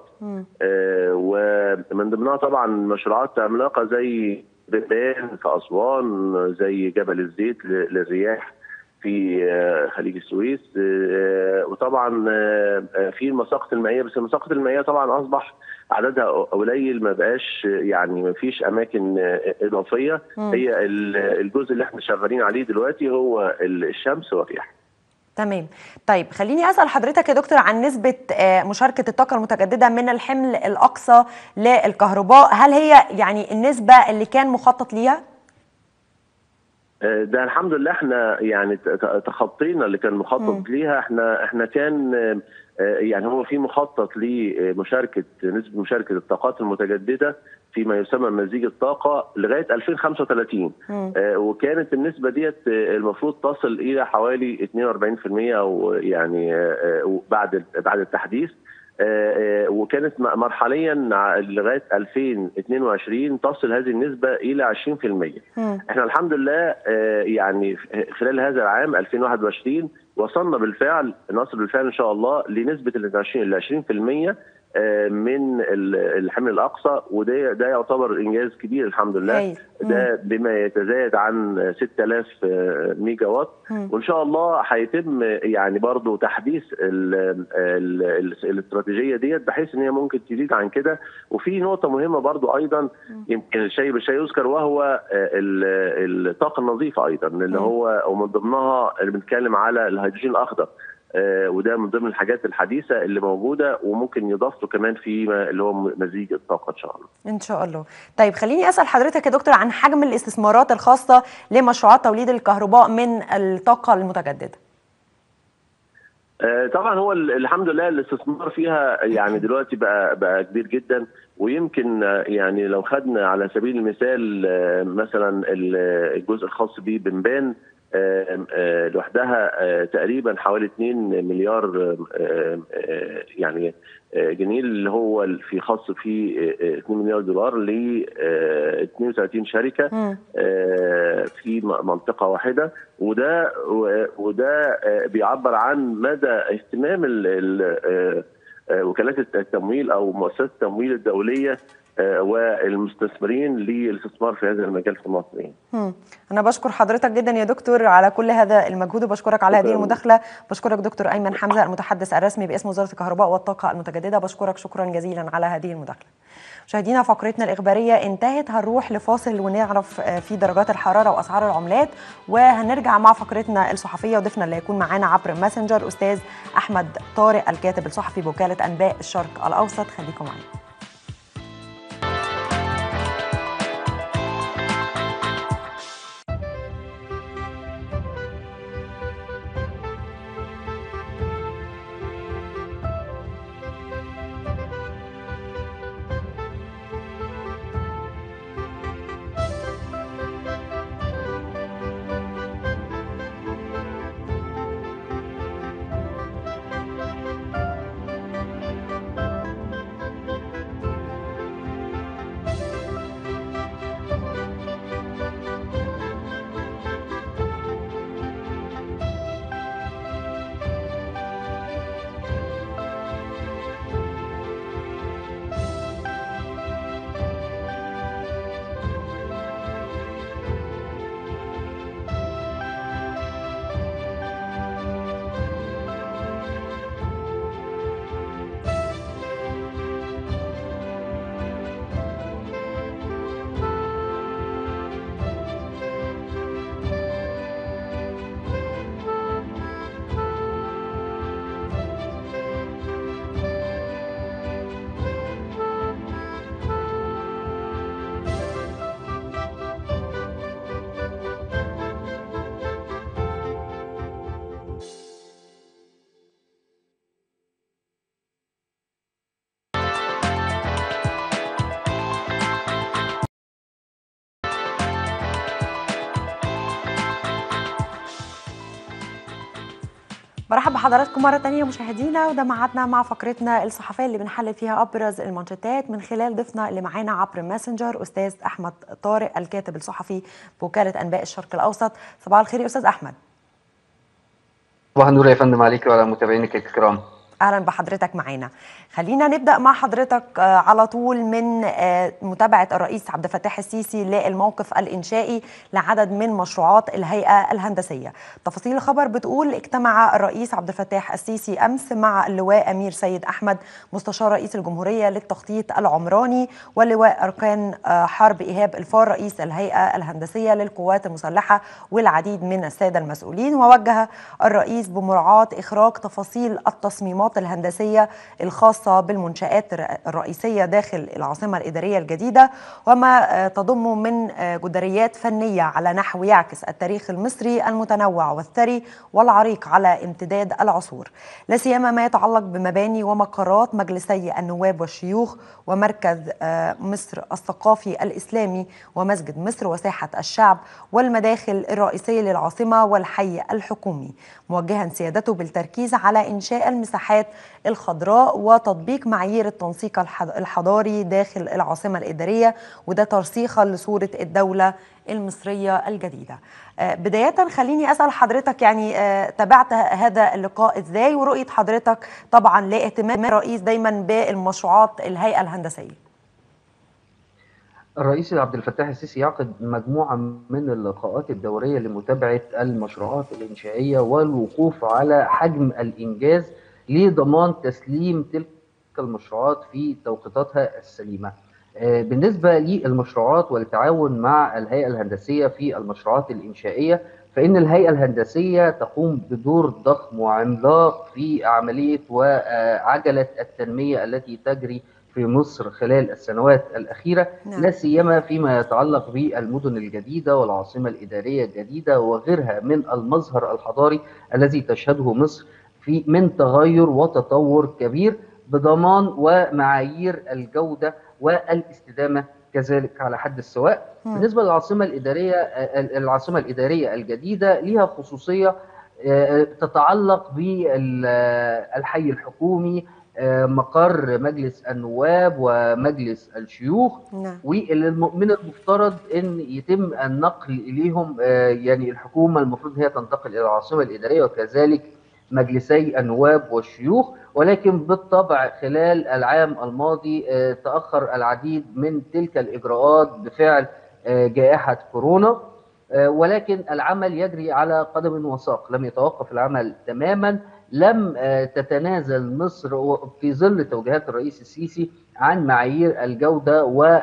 ومن ضمنها طبعا مشروعات عملاقه زي بيبان في اسوان زي جبل الزيت للرياح في خليج السويس وطبعا في المساقط المائيه بس المساقط المائيه طبعا اصبح عددها قليل ما بقاش يعني ما فيش اماكن اضافيه م. هي الجزء اللي احنا شغالين عليه دلوقتي هو الشمس والرياح تمام طيب خليني اسال حضرتك يا دكتور عن نسبه مشاركه الطاقه المتجدده من الحمل الاقصى للكهرباء هل هي يعني النسبه اللي كان مخطط ليها ده الحمد لله احنا يعني تخطينا اللي كان مخطط ليها احنا احنا كان يعني هو في مخطط لمشاركه نسبه مشاركه الطاقات المتجدده فيما يسمى مزيج الطاقه لغايه 2035 آه وكانت النسبه ديت المفروض تصل الى حوالي 42% او يعني آه بعد بعد التحديث آه وكانت مرحليا لغايه 2022 تصل هذه النسبه الى 20%. م. احنا الحمد لله يعني خلال هذا العام 2021 وصلنا بالفعل نصل بالفعل ان شاء الله لنسبه ال 20 ل 20% من الحمل الاقصى وده ده يعتبر انجاز كبير الحمد لله ده بما يتزايد عن 6000 ميجا وات وان شاء الله هيتم يعني برضو تحديث ال ال ال الاستراتيجيه ديت بحيث ان هي ممكن تزيد عن كده وفي نقطه مهمه برضو ايضا يمكن الشيء بالشيء يذكر وهو الطاقه النظيفه ايضا اللي هو ومن ضمنها اللي بنتكلم على الهيدروجين الاخضر آه وده من ضمن الحاجات الحديثه اللي موجوده وممكن يضاف له كمان في اللي هو مزيج الطاقه ان شاء الله. ان شاء الله. طيب خليني اسال حضرتك يا دكتور عن حجم الاستثمارات الخاصه لمشروعات توليد الكهرباء من الطاقه المتجدده. آه طبعا هو الحمد لله الاستثمار فيها يعني دلوقتي بقى بقى كبير جدا ويمكن يعني لو خدنا على سبيل المثال مثلا الجزء الخاص بيه بنبان آم، آه، لوحدها آه، تقريبا حوالي 2 مليار آم، آم، آه، يعني آه، جنيه اللي هو في خاص فيه آه، آه، 2 مليار دولار ل آه، 32 شركه مم. آه، في م- منطقه واحده وده و- وده آه، بيعبر عن مدى اهتمام ال- ال- آه، آه، وكالات التمويل او مؤسسات التمويل الدوليه آه، والمستثمرين للاستثمار في هذا المجال في مصر يعني. مم. أنا بشكر حضرتك جدا يا دكتور على كل هذا المجهود وبشكرك على هذه شكراً. المداخلة بشكرك دكتور أيمن حمزة المتحدث الرسمي باسم وزارة الكهرباء والطاقة المتجددة بشكرك شكرا جزيلا على هذه المداخلة مشاهدينا فقرتنا الإخبارية انتهت هنروح لفاصل ونعرف آه، في درجات الحرارة وأسعار العملات وهنرجع مع فقرتنا الصحفية وضيفنا اللي هيكون معانا عبر ماسنجر أستاذ أحمد طارق الكاتب الصحفي بوكالة أنباء الشرق الأوسط خليكم معنا برحب بحضراتكم مرة تانية مشاهدينا وده ميعادنا مع فقرتنا الصحفية اللي بنحلل فيها أبرز المانشيتات من خلال ضيفنا اللي معانا عبر ماسنجر أستاذ أحمد طارق الكاتب الصحفي بوكالة أنباء الشرق الأوسط صباح الخير يا أستاذ أحمد صباح النور يا فندم عليك وعلى متابعينك الكرام اهلا بحضرتك معانا خلينا نبدا مع حضرتك آه، على طول من آه، متابعه الرئيس عبد الفتاح السيسي للموقف الانشائي لعدد من مشروعات الهيئه الهندسيه تفاصيل الخبر بتقول اجتمع الرئيس عبد الفتاح السيسي امس مع اللواء امير سيد احمد مستشار رئيس الجمهوريه للتخطيط العمراني واللواء اركان آه، حرب ايهاب الفار رئيس الهيئه الهندسيه للقوات المسلحه والعديد من الساده المسؤولين ووجه الرئيس بمراعاه اخراج تفاصيل التصميمات الهندسيه الخاصه بالمنشات الر- الرئيسيه داخل العاصمه الاداريه الجديده وما آه، تضم من آه، جدريات فنيه على نحو يعكس التاريخ المصري المتنوع والثري والعريق على امتداد العصور لا سيما ما يتعلق بمباني ومقرات مجلسي النواب والشيوخ ومركز آه، مصر الثقافي الاسلامي ومسجد مصر وساحه الشعب والمداخل الرئيسيه للعاصمه والحي الحكومي موجها سيادته بالتركيز على انشاء المساحات الخضراء وتطبيق معايير التنسيق الحض- الحضاري داخل العاصمه الاداريه وده ترسيخا لصوره الدوله المصريه الجديده. آه، بدايه خليني اسال حضرتك يعني آه، تابعت هذا اللقاء ازاي ورؤيه حضرتك طبعا لاهتمام الرئيس دايما بالمشروعات الهيئه الهندسيه. الرئيس عبد الفتاح السيسي يعقد مجموعة من اللقاءات الدورية لمتابعة المشروعات الإنشائية والوقوف على حجم الإنجاز لضمان تسليم تلك المشروعات في توقيتاتها السليمة. آه، بالنسبة للمشروعات والتعاون مع الهيئة الهندسية في المشروعات الإنشائية فإن الهيئة الهندسية تقوم بدور ضخم وعملاق في عملية وعجلة التنمية التي تجري في مصر خلال السنوات الأخيرة نعم. لا سيما فيما يتعلق بالمدن الجديدة والعاصمة الإدارية الجديدة وغيرها من المظهر الحضاري الذي تشهده مصر في من تغير وتطور كبير بضمان ومعايير الجودة والاستدامة كذلك على حد السواء مم. بالنسبه للعاصمه الاداريه آه، العاصمه الاداريه الجديده ليها خصوصيه آه، تتعلق بالحي الحكومي آه، مقر مجلس النواب ومجلس الشيوخ نعم واللي الم- من المفترض ان يتم النقل اليهم آه، يعني الحكومه المفروض هي تنتقل الى العاصمه الاداريه وكذلك مجلسي النواب والشيوخ ولكن بالطبع خلال العام الماضي آه، تاخر العديد من تلك الاجراءات بفعل آه، جائحه كورونا آه، ولكن العمل يجري على قدم وساق لم يتوقف العمل تماما لم آه، تتنازل مصر و- في ظل توجيهات الرئيس السيسي عن معايير الجودة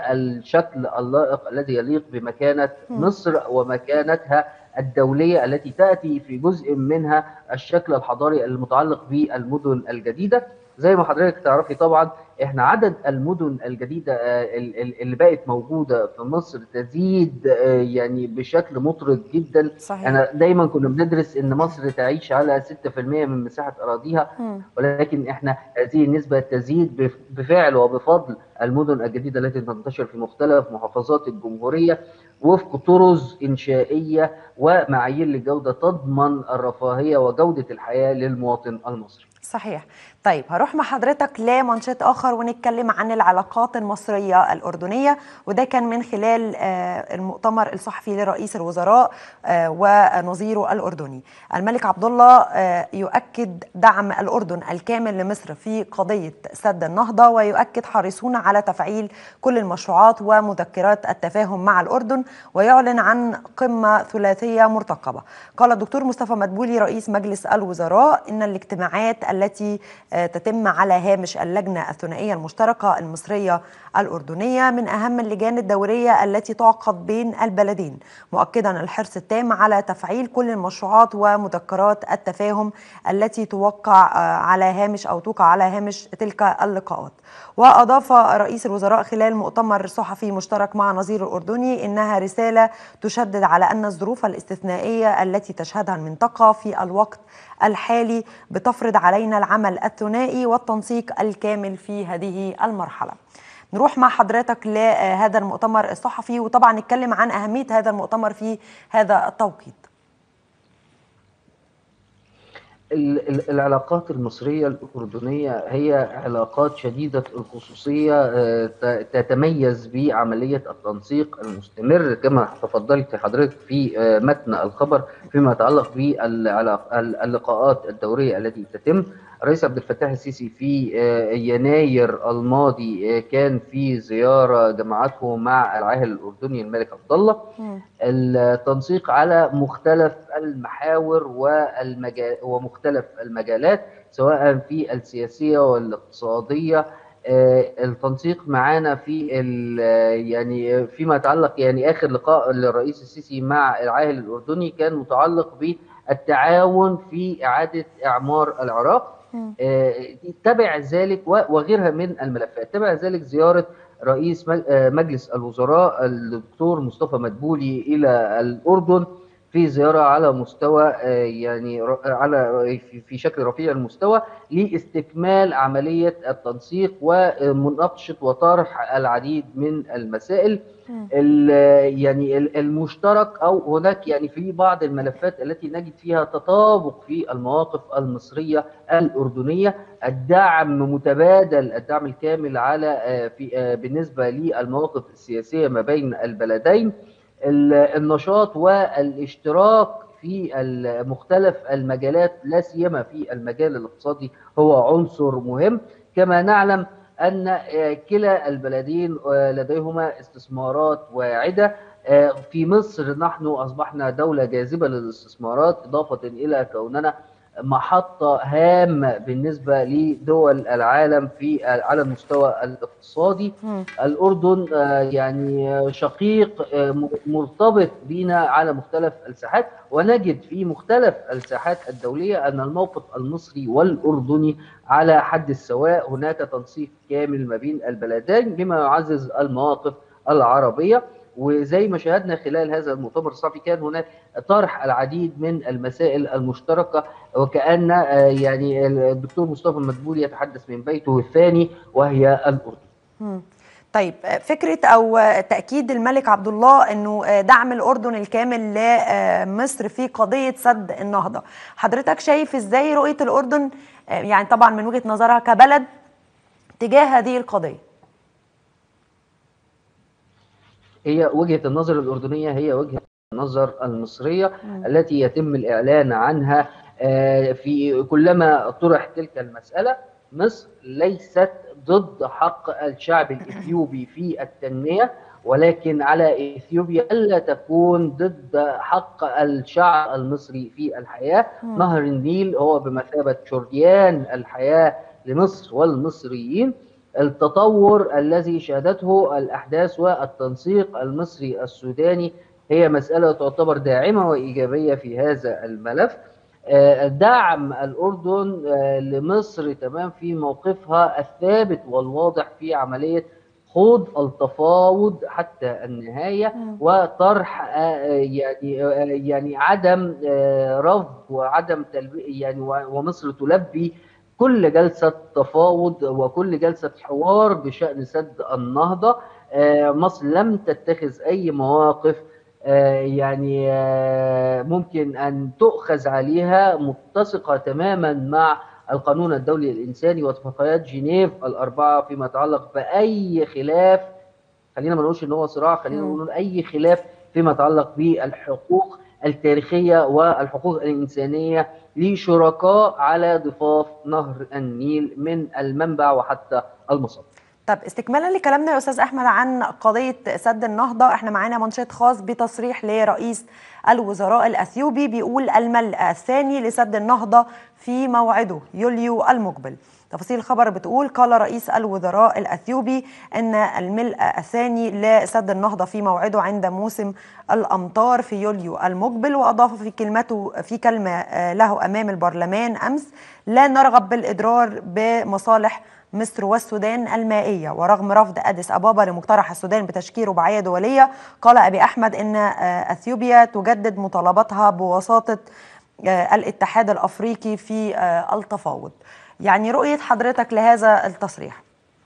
والشكل اللائق الذي يليق بمكانة مم. مصر ومكانتها الدولية التي تأتي في جزء منها الشكل الحضاري المتعلق بالمدن الجديدة زي ما حضرتك تعرفي طبعا احنا عدد المدن الجديدة آه، ال- ال- اللي بقت موجودة في مصر تزيد آه، يعني بشكل مطرد جدا صحيح انا دايما كنا بندرس ان مصر تعيش على 6% من مساحة اراضيها مم. ولكن احنا هذه النسبة تزيد بف- بفعل وبفضل المدن الجديدة التي تنتشر في مختلف محافظات الجمهورية وفق طرز إنشائية ومعايير للجودة تضمن الرفاهية وجودة الحياة للمواطن المصري صحيح طيب هروح مع حضرتك لمنشط آخر ونتكلم عن العلاقات المصرية الأردنية وده كان من خلال آه، المؤتمر الصحفي لرئيس الوزراء آه، ونظيره الأردني الملك عبد الله آه، يؤكد دعم الأردن الكامل لمصر في قضية سد النهضة ويؤكد حريصون على تفعيل كل المشروعات ومذكرات التفاهم مع الأردن ويعلن عن قمة ثلاثية مرتقبة قال الدكتور مصطفى مدبولي رئيس مجلس الوزراء إن الاجتماعات التي آه، تتم على هامش اللجنة الثنائية المشتركة المصرية الأردنية من أهم اللجان الدورية التي تعقد بين البلدين مؤكدا الحرص التام على تفعيل كل المشروعات ومذكرات التفاهم التي توقع آه، على هامش أو توقع على هامش تلك اللقاءات وأضاف رئيس الوزراء خلال مؤتمر صحفي مشترك مع نظير الأردني إنها رسالة تشدد على أن الظروف الاستثنائية التي تشهدها المنطقة في الوقت الحالي بتفرض علينا العمل الثنائي والتنسيق الكامل في هذه المرحلة نروح مع حضرتك لهذا المؤتمر الصحفي وطبعا نتكلم عن أهمية هذا المؤتمر في هذا التوقيت ال- ال- العلاقات المصرية الأردنية هي علاقات شديدة الخصوصية آه، ت- تتميز بعملية التنسيق المستمر كما تفضلت حضرتك في آه، متن الخبر فيما يتعلق باللقاءات الدورية التي تتم الرئيس عبد الفتاح السيسي في آه، يناير الماضي آه، كان في زيارة جمعته مع العاهل الأردني الملك عبد الله التنسيق على مختلف المحاور والمجال ومختلف المجالات سواء في السياسيه والاقتصاديه آه، التنسيق معانا في ال- يعني فيما يتعلق يعني اخر لقاء للرئيس السيسي مع العاهل الاردني كان متعلق بالتعاون في اعاده اعمار العراق آه، تبع ذلك و- وغيرها من الملفات تبع ذلك زياره رئيس مج- آه، مجلس الوزراء الدكتور مصطفى مدبولي الى الاردن في زياره على مستوى آه، يعني ر- على في- في شكل رفيع المستوى لاستكمال عمليه التنسيق ومناقشه وطرح العديد من المسائل ال- يعني ال- المشترك او هناك يعني في بعض الملفات التي نجد فيها تطابق في المواقف المصريه الاردنيه الدعم متبادل الدعم الكامل على آه، في آه، بالنسبه للمواقف السياسيه ما بين البلدين ال- النشاط والاشتراك في ال- مختلف المجالات لا سيما في المجال الاقتصادي هو عنصر مهم كما نعلم ان آه، كلا البلدين آه، لديهما استثمارات واعده آه، في مصر نحن اصبحنا دوله جاذبه للاستثمارات اضافه الى كوننا محطه هامه بالنسبه لدول العالم في على المستوى الاقتصادي الاردن آه، يعني شقيق آه، م- مرتبط بنا على مختلف الساحات ونجد في مختلف الساحات الدوليه ان الموقف المصري والاردني على حد السواء هناك تنسيق كامل ما بين البلدين بما يعزز المواقف العربيه وزي ما شاهدنا خلال هذا المؤتمر الصحفي كان هناك طرح العديد من المسائل المشتركه وكان آه، يعني الدكتور مصطفى مدبولي يتحدث من بيته الثاني وهي الاردن مم. طيب فكره او تاكيد الملك عبد الله انه دعم الاردن الكامل لمصر في قضيه سد النهضه حضرتك شايف ازاي رؤيه الاردن يعني طبعا من وجهه نظرها كبلد تجاه هذه القضيه هي وجهه النظر الاردنيه هي وجهه النظر المصريه م. التي يتم الاعلان عنها في كلما طرح تلك المساله مصر ليست ضد حق الشعب الاثيوبي في التنميه ولكن على اثيوبيا الا تكون ضد حق الشعب المصري في الحياه م. نهر النيل هو بمثابه شريان الحياه لمصر والمصريين التطور الذي شهدته الاحداث والتنسيق المصري السوداني هي مساله تعتبر داعمه وايجابيه في هذا الملف دعم الاردن لمصر تمام في موقفها الثابت والواضح في عمليه خوض التفاوض حتى النهايه وطرح يعني يعني عدم رفض وعدم يعني ومصر تلبي كل جلسه تفاوض وكل جلسه حوار بشان سد النهضه مصر لم تتخذ اي مواقف يعني ممكن ان تؤخذ عليها متسقه تماما مع القانون الدولي الانساني واتفاقيات جنيف الاربعه فيما يتعلق باي خلاف خلينا ما نقولش ان هو صراع خلينا نقول اي خلاف فيما يتعلق بالحقوق التاريخيه والحقوق الانسانيه لشركاء على ضفاف نهر النيل من المنبع وحتى المصب. طب استكمالا لكلامنا يا استاذ احمد عن قضيه سد النهضه احنا معانا منشط خاص بتصريح لرئيس الوزراء الاثيوبي بيقول الملء الثاني لسد النهضه في موعده يوليو المقبل تفاصيل الخبر بتقول قال رئيس الوزراء الاثيوبي ان الملء الثاني لسد النهضه في موعده عند موسم الامطار في يوليو المقبل واضاف في كلمته في كلمه له امام البرلمان امس لا نرغب بالاضرار بمصالح مصر والسودان المائية ورغم رفض أديس أبابا لمقترح السودان بتشكيل رباعية دولية قال أبي أحمد أن أثيوبيا تجدد مطالباتها بوساطة الاتحاد الأفريقي في التفاوض يعني رؤية حضرتك لهذا التصريح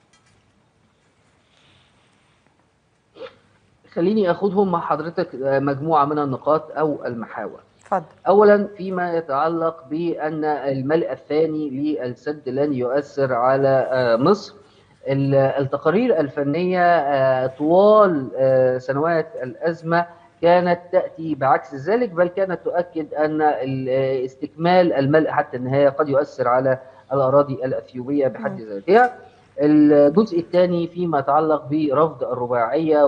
خليني أخذهم مع حضرتك مجموعة من النقاط أو المحاور اتفضل اولا فيما يتعلق بان الملء الثاني للسد لن يؤثر على مصر التقارير الفنيه طوال سنوات الازمه كانت تاتي بعكس ذلك بل كانت تؤكد ان استكمال الملء حتى النهايه قد يؤثر على الاراضي الاثيوبيه بحد ذاتها الجزء الثاني فيما يتعلق برفض الرباعيه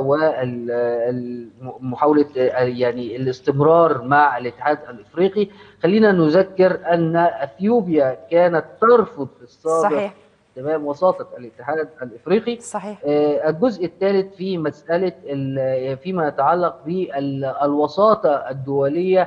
ومحاوله يعني الاستمرار مع الاتحاد الافريقي خلينا نذكر ان اثيوبيا كانت ترفض في السابق صحيح تمام وساطه الاتحاد الافريقي صحيح الجزء الثالث في مساله فيما يتعلق بالوساطه الدوليه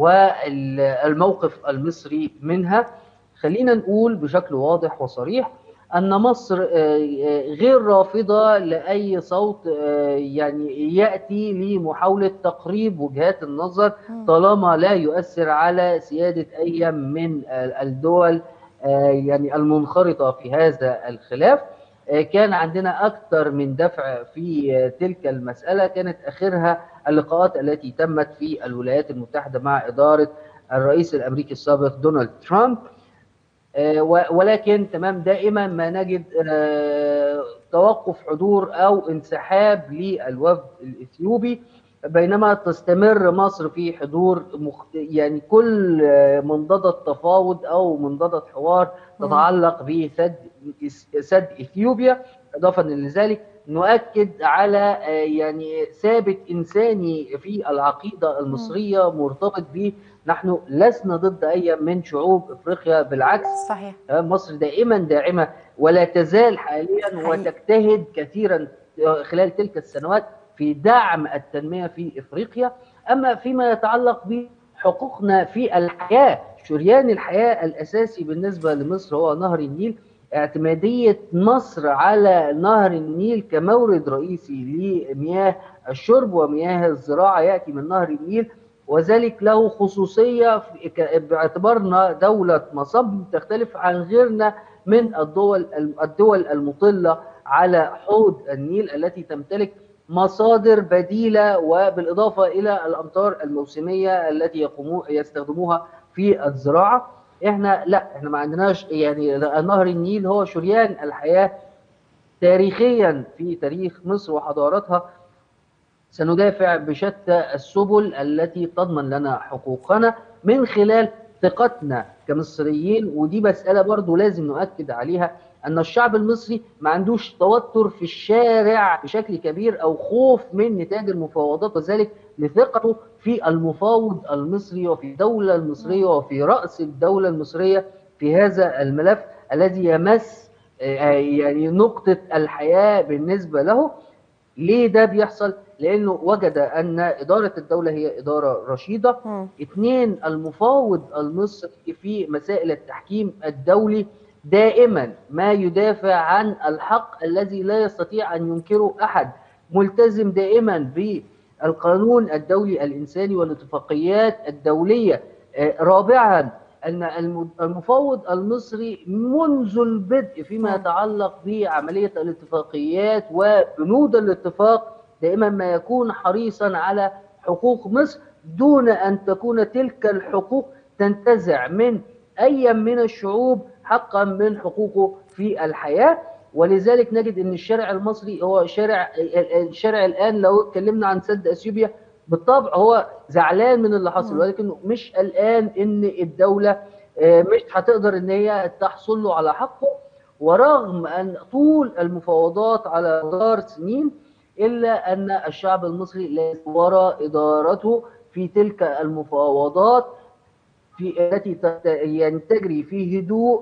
والموقف المصري منها خلينا نقول بشكل واضح وصريح ان مصر غير رافضه لاي صوت يعني ياتي لمحاوله تقريب وجهات النظر طالما لا يؤثر على سياده اي من الدول يعني المنخرطه في هذا الخلاف كان عندنا اكثر من دفع في تلك المساله كانت اخرها اللقاءات التي تمت في الولايات المتحده مع اداره الرئيس الامريكي السابق دونالد ترامب ولكن تمام دائما ما نجد توقف حضور او انسحاب للوفد الاثيوبي بينما تستمر مصر في حضور مخت... يعني كل منضدة تفاوض او منضدة حوار تتعلق بسد سد اثيوبيا اضافه لذلك نؤكد على يعني ثابت انساني في العقيده المصريه مرتبط به نحن لسنا ضد اي من شعوب افريقيا بالعكس صحيح مصر دائما داعمه ولا تزال حاليا حقيقي. وتجتهد كثيرا خلال تلك السنوات في دعم التنميه في افريقيا اما فيما يتعلق بحقوقنا في الحياه شريان الحياه الاساسي بالنسبه لمصر هو نهر النيل اعتماديه مصر على نهر النيل كمورد رئيسي لمياه الشرب ومياه الزراعه ياتي من نهر النيل وذلك له خصوصيه باعتبارنا دوله مصب تختلف عن غيرنا من الدول الدول المطله على حوض النيل التي تمتلك مصادر بديله وبالاضافه الى الامطار الموسميه التي يقوموا يستخدموها في الزراعه احنا لا احنا ما عندناش يعني نهر النيل هو شريان الحياه تاريخيا في تاريخ مصر وحضارتها سندافع بشتى السبل التي تضمن لنا حقوقنا من خلال ثقتنا كمصريين ودي مسألة برضو لازم نؤكد عليها أن الشعب المصري ما عندوش توتر في الشارع بشكل كبير أو خوف من نتاج المفاوضات وذلك لثقته في المفاوض المصري وفي الدولة المصرية وفي رأس الدولة المصرية في هذا الملف الذي يمس يعني نقطة الحياة بالنسبة له ليه ده بيحصل؟ لأنه وجد أن إدارة الدولة هي إدارة رشيدة مم. اثنين المفاوض المصري في مسائل التحكيم الدولي دائما ما يدافع عن الحق الذي لا يستطيع أن ينكره أحد ملتزم دائما بالقانون الدولي الإنساني والاتفاقيات الدولية آه، رابعا أن الم- المفاوض المصري منذ البدء فيما يتعلق بعملية الاتفاقيات وبنود الاتفاق دائما ما يكون حريصا على حقوق مصر دون أن تكون تلك الحقوق تنتزع من أي من الشعوب حقا من حقوقه في الحياة ولذلك نجد أن الشارع المصري هو شارع الشارع الآن لو اتكلمنا عن سد أثيوبيا بالطبع هو زعلان من اللي حصل مم. ولكن مش قلقان ان الدوله آه، مش هتقدر ان هي تحصل له على حقه ورغم ان طول المفاوضات على مدار سنين الا ان الشعب المصري لا وراء ادارته في تلك المفاوضات في التي تت- يعني تجري في هدوء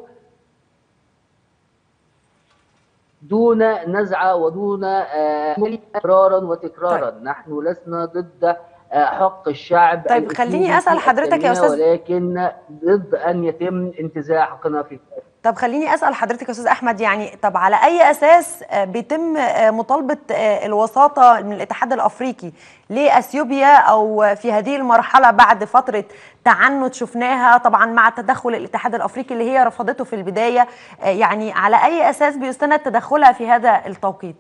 دون نزعه ودون آه، تكرارا وتكرارا طيب. نحن لسنا ضد آه، حق الشعب طيب، الأثيوبي خليني أسأل في حضرتك يا التنمية، أستاذ. ولكن ضد ان يتم انتزاع حقنا في طب خليني اسال حضرتك يا استاذ احمد يعني طب على اي اساس آه، بيتم آه، مطالبه آه، الوساطه من الاتحاد الافريقي لاثيوبيا او في هذه المرحله بعد فتره تعنت شفناها طبعا مع تدخل الاتحاد الافريقي اللي هي رفضته في البدايه آه، يعني على اي اساس بيستند تدخلها في هذا التوقيت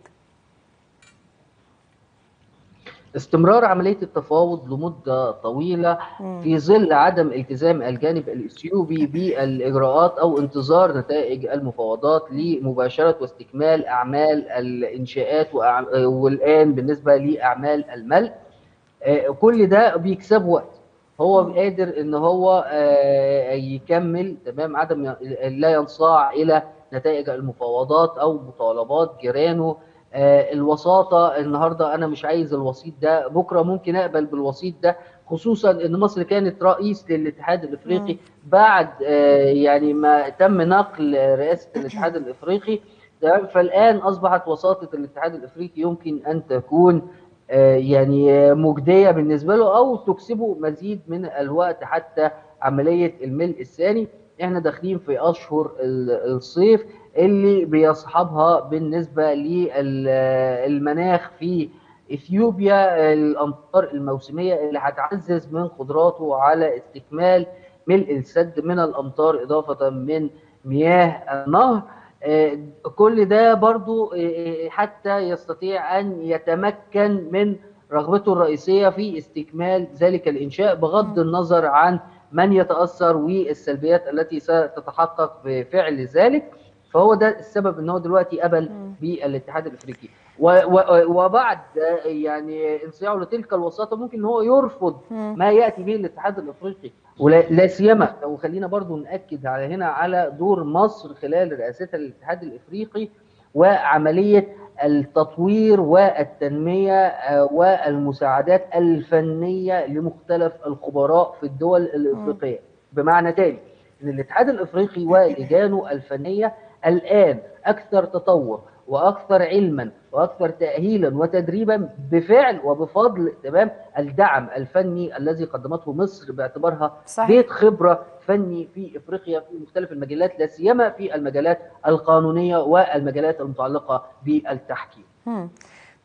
استمرار عملية التفاوض لمدة طويلة في ظل عدم التزام الجانب الإثيوبي بالإجراءات أو انتظار نتائج المفاوضات لمباشرة واستكمال أعمال الإنشاءات وأع- والآن بالنسبة لأعمال الملء آه، كل ده بيكسب وقت هو قادر ان هو آه، يكمل تمام عدم ي- لا ينصاع الى نتائج المفاوضات او مطالبات جيرانه آه، الوساطه النهارده انا مش عايز الوسيط ده بكره ممكن اقبل بالوسيط ده خصوصا ان مصر كانت رئيس للاتحاد الافريقي بعد آه، يعني ما تم نقل رئاسه الاتحاد الافريقي تمام فالان اصبحت وساطه الاتحاد الافريقي يمكن ان تكون آه، يعني آه، مجديه بالنسبه له او تكسبه مزيد من الوقت حتى عمليه الملء الثاني احنا داخلين في اشهر ال- الصيف اللي بيصحبها بالنسبه للمناخ في اثيوبيا الامطار الموسميه اللي هتعزز من قدراته على استكمال ملء السد من الامطار اضافه من مياه النهر آه، كل ده برضو آه، حتى يستطيع أن يتمكن من رغبته الرئيسية في استكمال ذلك الإنشاء بغض النظر عن من يتأثر والسلبيات التي ستتحقق بفعل ذلك فهو ده السبب ان هو دلوقتي قبل بالاتحاد الافريقي و- و- وبعد آه، يعني انصياعه لتلك الوساطه ممكن ان هو يرفض ما ياتي به الاتحاد الافريقي ولا لا سيما وخلينا برضو ناكد على هنا على دور مصر خلال رئاستها للاتحاد الافريقي وعمليه التطوير والتنميه آه، والمساعدات الفنيه لمختلف الخبراء في الدول الافريقيه بمعنى تاني ان الاتحاد الافريقي ولجانه الفنيه الان اكثر تطور واكثر علما واكثر تاهيلا وتدريبا بفعل وبفضل تمام الدعم الفني الذي قدمته مصر باعتبارها صحيح. بيت خبره فني في افريقيا في مختلف المجالات لا سيما في المجالات القانونيه والمجالات المتعلقه بالتحكيم. مم.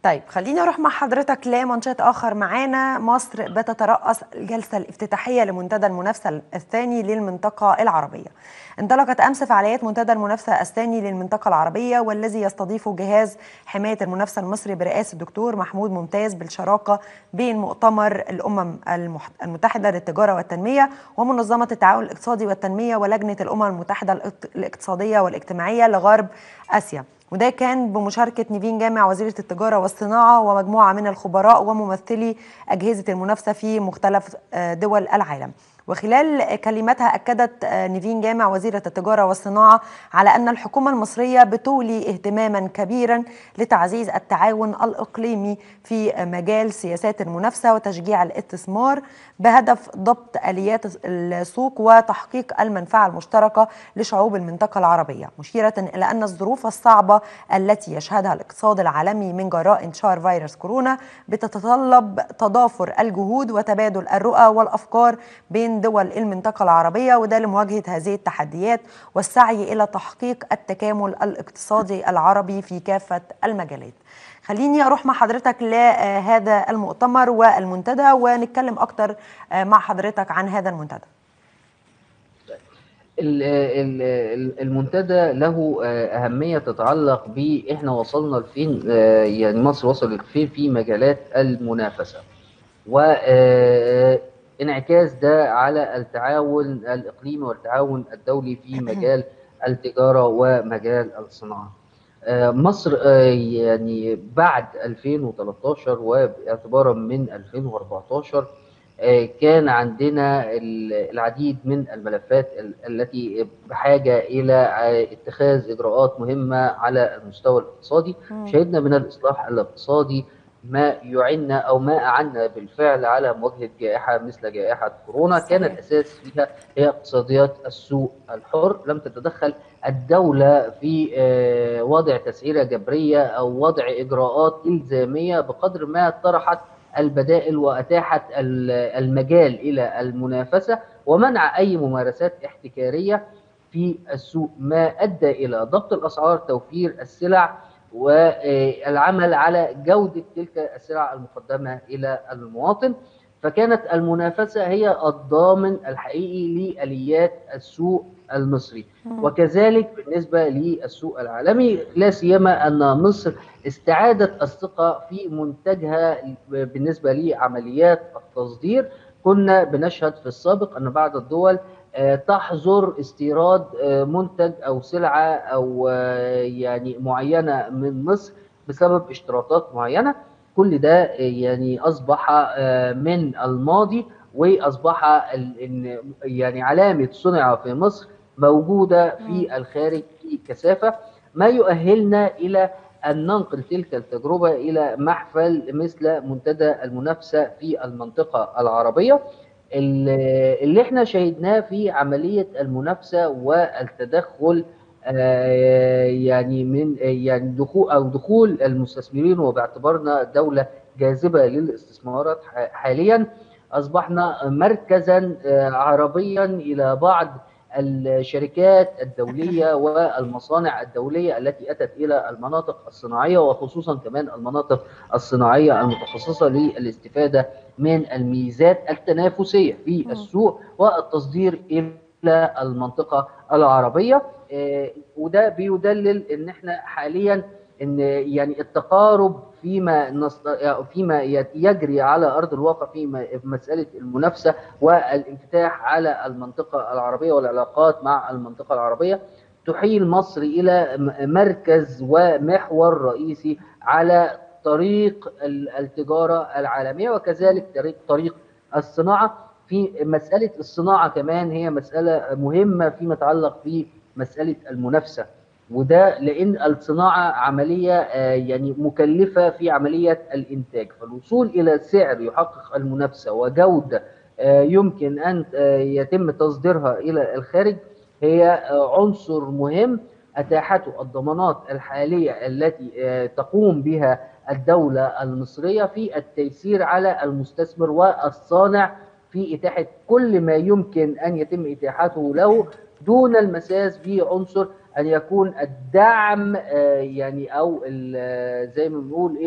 طيب خليني اروح مع حضرتك لمنشط اخر معانا مصر بتترأس الجلسه الافتتاحيه لمنتدى المنافسه الثاني للمنطقه العربيه. انطلقت امس فعاليات منتدى المنافسه الثاني للمنطقه العربيه والذي يستضيف جهاز حمايه المنافسه المصري برئاسه الدكتور محمود ممتاز بالشراكه بين مؤتمر الامم المتحده للتجاره والتنميه ومنظمه التعاون الاقتصادي والتنميه ولجنه الامم المتحده الاقتصاديه والاجتماعيه لغرب اسيا. وده كان بمشاركة نيفين جامع وزيرة التجارة والصناعة ومجموعة من الخبراء وممثلي أجهزة المنافسة في مختلف دول العالم وخلال كلمتها أكدت نيفين جامع وزيرة التجارة والصناعة على أن الحكومة المصرية بتولي اهتماما كبيرا لتعزيز التعاون الإقليمي في مجال سياسات المنافسة وتشجيع الاستثمار بهدف ضبط آليات السوق وتحقيق المنفعة المشتركة لشعوب المنطقة العربية مشيرة إلى أن الظروف الصعبة التي يشهدها الاقتصاد العالمي من جراء انتشار فيروس كورونا بتتطلب تضافر الجهود وتبادل الرؤى والأفكار بين دول المنطقة العربية وده لمواجهة هذه التحديات والسعي إلى تحقيق التكامل الاقتصادي العربي في كافة المجالات خليني أروح مع حضرتك لهذا المؤتمر والمنتدى ونتكلم أكتر مع حضرتك عن هذا المنتدى المنتدى له أهمية تتعلق ب إحنا وصلنا لفين يعني مصر وصلت فين في مجالات المنافسة و انعكاس ده على التعاون الإقليمي والتعاون الدولي في مجال التجارة ومجال الصناعة مصر يعني بعد 2013 واعتبارا من 2014 كان عندنا العديد من الملفات التي بحاجة إلى اتخاذ إجراءات مهمة على المستوى الاقتصادي شهدنا من الإصلاح الاقتصادي ما يعنا او ما اعنا بالفعل على مواجهه جائحه مثل جائحه كورونا كان الاساس فيها هي اقتصاديات السوق الحر لم تتدخل الدوله في وضع تسعيره جبريه او وضع اجراءات الزاميه بقدر ما طرحت البدائل واتاحت المجال الى المنافسه ومنع اي ممارسات احتكاريه في السوق ما ادى الى ضبط الاسعار توفير السلع والعمل على جودة تلك السلع المقدمة إلى المواطن فكانت المنافسة هي الضامن الحقيقي لآليات السوق المصري وكذلك بالنسبة للسوق العالمي لا سيما أن مصر استعادت الثقة في منتجها بالنسبة لعمليات التصدير كنا بنشهد في السابق أن بعض الدول تحظر استيراد منتج او سلعه او يعني معينه من مصر بسبب اشتراطات معينه كل ده يعني اصبح من الماضي واصبح يعني علامه صنع في مصر موجوده في الخارج في كثافه ما يؤهلنا الى ان ننقل تلك التجربه الى محفل مثل منتدى المنافسه في المنطقه العربيه اللي احنا شهدناه في عمليه المنافسه والتدخل يعني من يعني دخول او دخول المستثمرين وباعتبارنا دوله جاذبه للاستثمارات حاليا اصبحنا مركزا عربيا الى بعض الشركات الدوليه والمصانع الدوليه التي اتت الى المناطق الصناعيه وخصوصا كمان المناطق الصناعيه المتخصصه للاستفاده من الميزات التنافسيه في السوق والتصدير الى المنطقه العربيه وده بيدلل ان احنا حاليا ان يعني التقارب فيما نص... فيما يجري على ارض الواقع في مساله المنافسه والانفتاح على المنطقه العربيه والعلاقات مع المنطقه العربيه تحيل مصر الى مركز ومحور رئيسي على طريق التجاره العالميه وكذلك طريق طريق الصناعه في مساله الصناعه كمان هي مساله مهمه فيما يتعلق بمساله المنافسه وده لان الصناعه عمليه يعني مكلفه في عمليه الانتاج فالوصول الى سعر يحقق المنافسه وجوده يمكن ان يتم تصديرها الى الخارج هي عنصر مهم اتاحته الضمانات الحاليه التي تقوم بها الدوله المصريه في التيسير على المستثمر والصانع في اتاحه كل ما يمكن ان يتم اتاحته له دون المساس بعنصر ان يكون الدعم يعني او زي ما بنقول ايه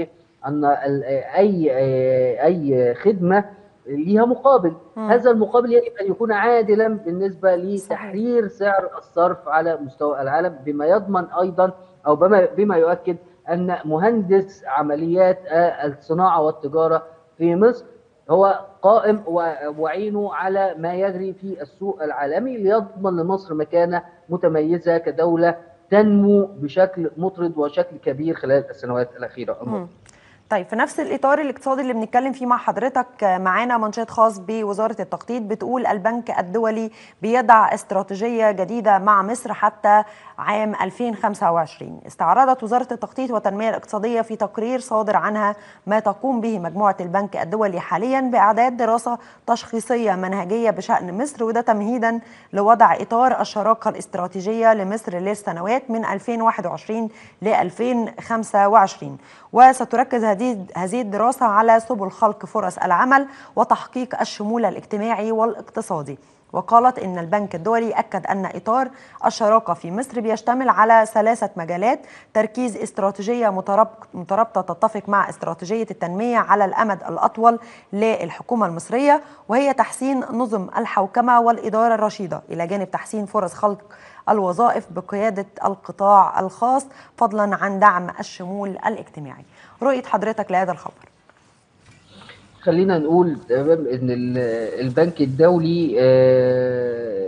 ان ال- اي اي خدمه ليها مقابل مم. هذا المقابل يجب ان يكون عادلا بالنسبه لتحرير سعر الصرف على مستوى العالم بما يضمن ايضا او بما بما يؤكد ان مهندس عمليات آه، الصناعه والتجاره في مصر هو قائم و- وعينه على ما يجري في السوق العالمي ليضمن لمصر مكانه متميزه كدوله تنمو بشكل مطرد وشكل كبير خلال السنوات الاخيره مم. طيب في نفس الاطار الاقتصادي اللي بنتكلم فيه مع حضرتك آه، معانا منشط خاص بوزاره التخطيط بتقول البنك الدولي بيضع استراتيجيه جديده مع مصر حتى عام 2025 استعرضت وزاره التخطيط والتنميه الاقتصاديه في تقرير صادر عنها ما تقوم به مجموعه البنك الدولي حاليا باعداد دراسه تشخيصيه منهجيه بشان مصر وده تمهيدا لوضع اطار الشراكه الاستراتيجيه لمصر للسنوات من 2021 ل 2025 وستركز هذه هذه الدراسه على سبل خلق فرص العمل وتحقيق الشمول الاجتماعي والاقتصادي وقالت ان البنك الدولي اكد ان اطار الشراكه في مصر بيشتمل على ثلاثه مجالات تركيز استراتيجيه مترابط- مترابطه تتفق مع استراتيجيه التنميه على الامد الاطول للحكومه المصريه وهي تحسين نظم الحوكمه والاداره الرشيده الى جانب تحسين فرص خلق الوظائف بقياده القطاع الخاص فضلا عن دعم الشمول الاجتماعي رؤيه حضرتك لهذا الخبر خلينا نقول تمام ان ال- البنك الدولي آه،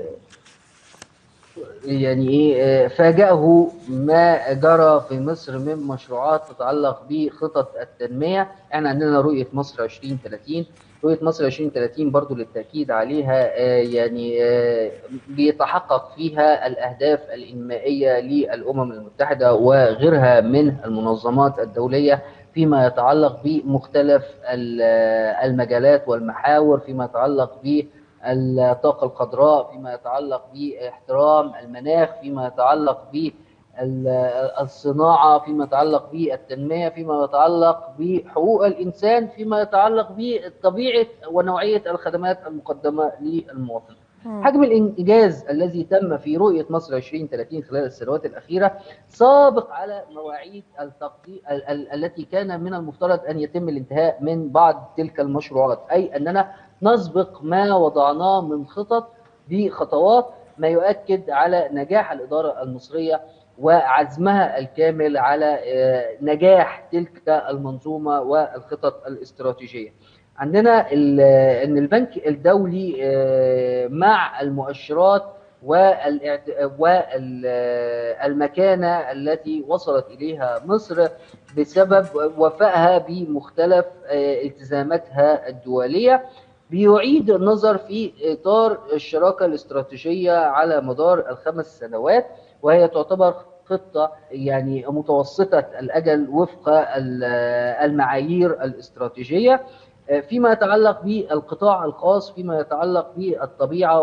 يعني ايه آه، فاجأه ما جرى في مصر من مشروعات تتعلق بخطط التنمية احنا عندنا رؤية مصر 2030 رؤية مصر 2030 برضو للتأكيد عليها آه، يعني آه، بيتحقق فيها الأهداف الإنمائية للأمم المتحدة وغيرها من المنظمات الدولية فيما يتعلق بمختلف ال- المجالات والمحاور فيما يتعلق بالطاقة الخضراء فيما يتعلق باحترام المناخ فيما يتعلق بالصناعة فيما يتعلق بالتنمية فيما يتعلق بحقوق الإنسان فيما يتعلق بطبيعة ونوعية الخدمات المقدمة للمواطن حجم الانجاز الذي تم في رؤيه مصر 2030 خلال السنوات الاخيره سابق على مواعيد التقديم ال- ال- التي كان من المفترض ان يتم الانتهاء من بعض تلك المشروعات اي اننا نسبق ما وضعناه من خطط بخطوات ما يؤكد على نجاح الاداره المصريه وعزمها الكامل على آه، نجاح تلك المنظومه والخطط الاستراتيجيه. عندنا ال- ان البنك الدولي آه، مع المؤشرات والمكانه التي وصلت اليها مصر بسبب وفائها بمختلف آه، التزاماتها الدوليه بيعيد النظر في اطار الشراكه الاستراتيجيه على مدار الخمس سنوات وهي تعتبر خطه يعني متوسطه الاجل وفق ال- المعايير الاستراتيجيه فيما يتعلق بالقطاع الخاص فيما يتعلق بالطبيعه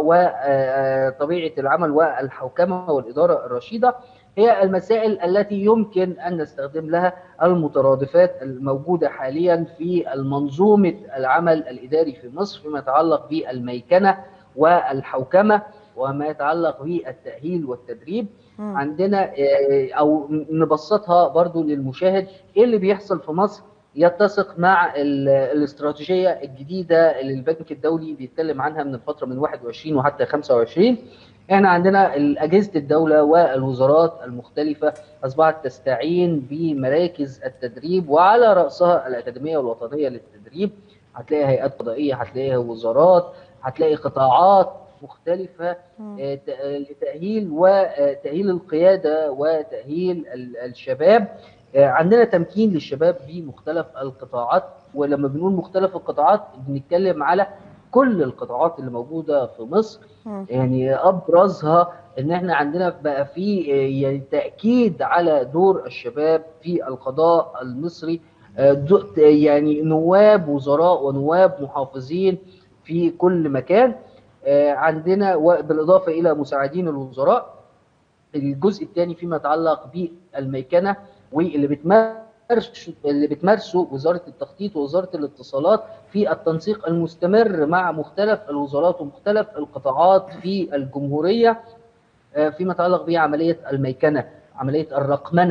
وطبيعه العمل والحوكمه والاداره الرشيده هي المسائل التي يمكن ان نستخدم لها المترادفات الموجوده حاليا في المنظومه العمل الاداري في مصر فيما يتعلق بالميكنه والحوكمه وما يتعلق بالتاهيل والتدريب مم. عندنا آه، او نبسطها برضو للمشاهد ايه اللي بيحصل في مصر يتسق مع ال- الاستراتيجيه الجديده اللي البنك الدولي بيتكلم عنها من الفتره من 21 وحتى 25 احنا عندنا اجهزه الدوله والوزارات المختلفه اصبحت تستعين بمراكز التدريب وعلى راسها الاكاديميه الوطنيه للتدريب هتلاقي هيئات قضائيه هتلاقي وزارات هتلاقي قطاعات مختلفه آه، ت- آه، لتاهيل وتاهيل القياده وتاهيل ال- الشباب آه، عندنا تمكين للشباب بمختلف القطاعات ولما بنقول مختلف القطاعات بنتكلم على كل القطاعات اللي موجوده في مصر مم. يعني ابرزها ان احنا عندنا بقى في آه، يعني تاكيد على دور الشباب في القضاء المصري آه، دو- يعني نواب وزراء ونواب محافظين في كل مكان آه، عندنا وبالاضافه الى مساعدين الوزراء الجزء الثاني فيما يتعلق بالميكنه واللي بتمارس اللي بتمارسه وزاره التخطيط ووزاره الاتصالات في التنسيق المستمر مع مختلف الوزارات ومختلف القطاعات في الجمهوريه آه، فيما يتعلق بعمليه الميكنه عمليه الرقمنه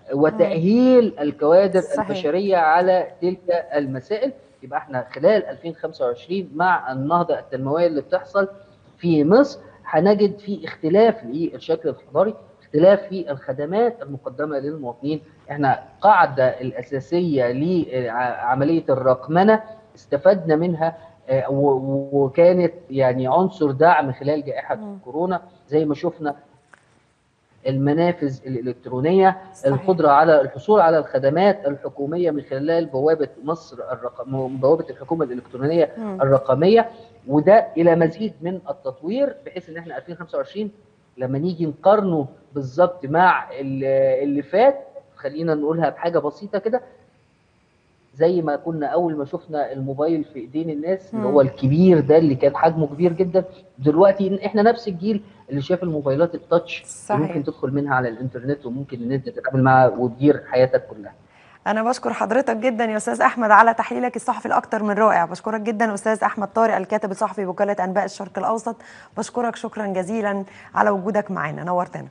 وتاهيل الكوادر صحيح. البشريه على تلك المسائل يبقى احنا خلال 2025 مع النهضه التنمويه اللي بتحصل في مصر هنجد في اختلاف للشكل الحضاري اختلاف في الخدمات المقدمه للمواطنين احنا القاعده الاساسيه لعمليه الرقمنه استفدنا منها آه، و- وكانت يعني عنصر دعم خلال جائحه مم. كورونا زي ما شفنا المنافذ الالكترونيه صحيح. القدره على الحصول على الخدمات الحكوميه من خلال بوابه مصر الرقم بوابه الحكومه الالكترونيه مم. الرقميه وده الى مزيد من التطوير بحيث ان احنا 2025 لما نيجي نقارنه بالظبط مع ال- اللي فات خلينا نقولها بحاجه بسيطه كده زي ما كنا اول ما شفنا الموبايل في ايدين الناس اللي مم. هو الكبير ده اللي كان حجمه كبير جدا دلوقتي احنا نفس الجيل اللي شاف الموبايلات التاتش صحيح. اللي ممكن تدخل منها على الانترنت وممكن ان انت تتعامل معاها وتدير حياتك كلها انا بشكر حضرتك جدا يا استاذ احمد على تحليلك الصحفي الاكثر من رائع بشكرك جدا استاذ احمد طارق الكاتب الصحفي بوكاله انباء الشرق الاوسط بشكرك شكرا جزيلا على وجودك معنا نورتنا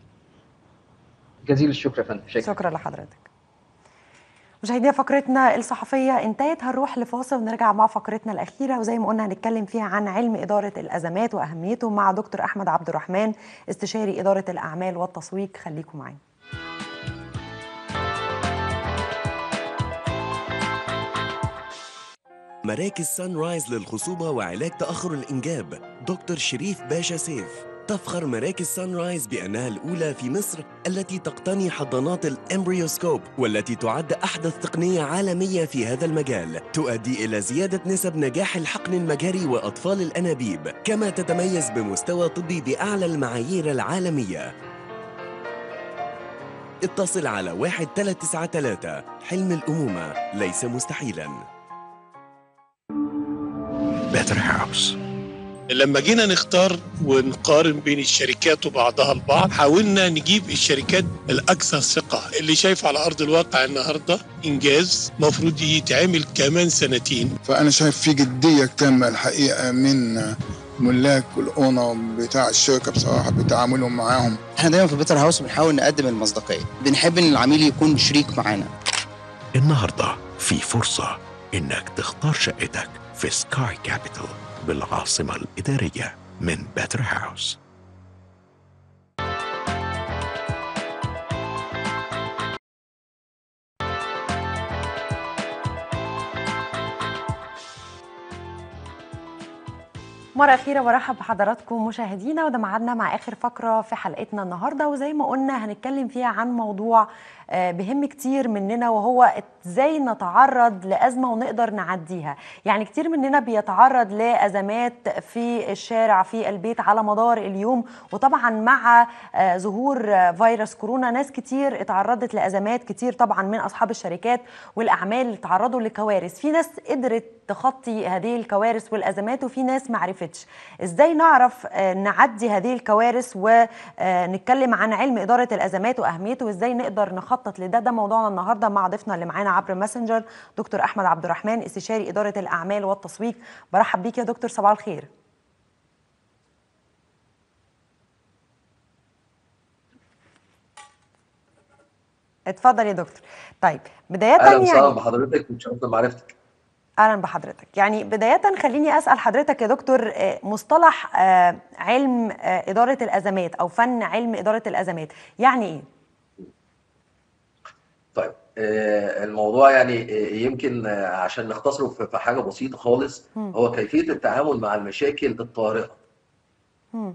جزيل الشكر يا فندم شكرا شكرا لحضرتك مشاهدينا فقرتنا الصحفية انتهت هنروح لفاصل ونرجع مع فقرتنا الأخيرة وزي ما قلنا هنتكلم فيها عن علم إدارة الأزمات وأهميته مع دكتور أحمد عبد الرحمن استشاري إدارة الأعمال والتسويق خليكم معانا مراكز سان رايز للخصوبة وعلاج تأخر الإنجاب دكتور شريف باشا سيف تفخر مراكز سان رايز بأنها الأولى في مصر التي تقتني حضانات الإمبريوسكوب والتي تعد أحدث تقنية عالمية في هذا المجال تؤدي إلى زيادة نسب نجاح الحقن المجهري وأطفال الأنابيب كما تتميز بمستوى طبي بأعلى المعايير العالمية اتصل على 1393 حلم الأمومة ليس مستحيلاً Better House لما جينا نختار ونقارن بين الشركات وبعضها البعض حاولنا نجيب الشركات الأكثر ثقة اللي شايف على أرض الواقع النهاردة إنجاز مفروض يتعمل كمان سنتين فأنا شايف في جدية تامة الحقيقة من ملاك الأونر بتاع الشركة بصراحة بتعاملهم معاهم احنا دايما في بيتر هاوس بنحاول نقدم المصداقيه بنحب ان العميل يكون شريك معانا النهاردة في فرصة إنك تختار شقتك في سكاي كابيتال بالعاصمة الإدارية من باتر هاوس مرة أخيرة برحب بحضراتكم مشاهدينا وده ميعادنا مع آخر فقرة في حلقتنا النهاردة وزي ما قلنا هنتكلم فيها عن موضوع آه، بهم كتير مننا وهو ازاي نتعرض لأزمة ونقدر نعديها يعني كتير مننا بيتعرض لأزمات في الشارع في البيت على مدار اليوم وطبعا مع آه، ظهور آه، فيروس كورونا ناس كتير اتعرضت لأزمات كتير طبعا من أصحاب الشركات والأعمال اللي تعرضوا لكوارث في ناس قدرت تخطي هذه الكوارث والأزمات وفي ناس معرفتش ازاي نعرف آه، نعدي هذه الكوارث ونتكلم عن علم إدارة الأزمات وأهميته وازاي نقدر نخطط لده ده موضوعنا النهارده مع ضيفنا اللي معانا عبر ماسنجر دكتور أحمد عبد الرحمن استشاري إدارة الأعمال والتسويق برحب بيك يا دكتور صباح الخير اتفضل يا دكتور طيب بداية اهلا وسهلا يعني بحضرتك وتشرفنا بمعرفتك اهلا بحضرتك يعني بدايه خليني اسال حضرتك يا دكتور آه، مصطلح آه، علم آه، اداره الازمات او فن علم اداره الازمات يعني ايه طيب آه، الموضوع يعني آه، يمكن آه، عشان نختصره في في حاجه بسيطه خالص مم. هو كيفيه التعامل مع المشاكل الطارئه مم.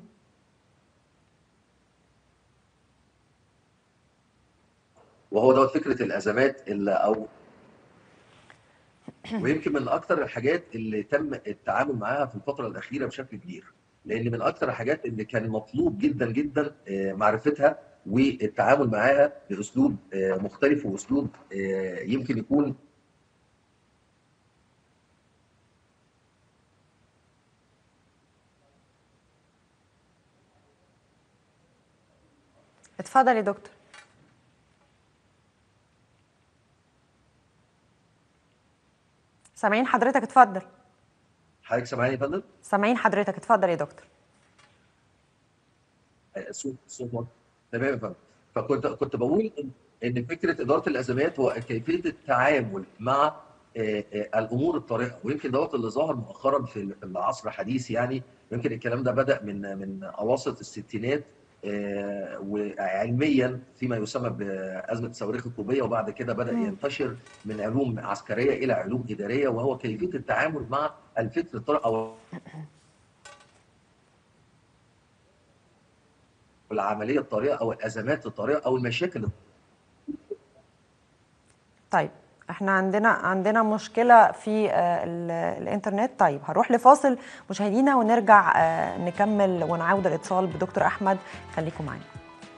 وهو دوت فكره الازمات اللي او ويمكن من اكثر الحاجات اللي تم التعامل معاها في الفتره الاخيره بشكل كبير لان من اكثر الحاجات اللي كان مطلوب جدا جدا آه، معرفتها والتعامل معاها باسلوب آه، مختلف واسلوب آه، يمكن يكون اتفضل يا دكتور سامعين حضرتك اتفضل حضرتك سامعني يا فندم؟ سامعين حضرتك اتفضل يا دكتور الصوت الصوت واضح. تمام يا فندم فكنت كنت بقول إن ان فكره اداره الازمات هو كيفيه التعامل مع آه، آه، الامور الطارئه ويمكن دوت اللي ظهر مؤخرا في العصر الحديث يعني يمكن الكلام ده بدا من من اواسط الستينات آه، وعلميا فيما يسمى بازمه الصواريخ الطوبيه وبعد كده بدا مم. ينتشر من علوم عسكريه الى علوم اداريه وهو كيفيه التعامل مع الفكر الطارئ او العمليه الطارئه او الازمات الطارئه او المشاكل طيب احنا عندنا عندنا مشكلة في آه، ال- الانترنت طيب هنروح لفاصل مشاهدينا ونرجع آه، نكمل ونعود الاتصال بدكتور احمد خليكم معانا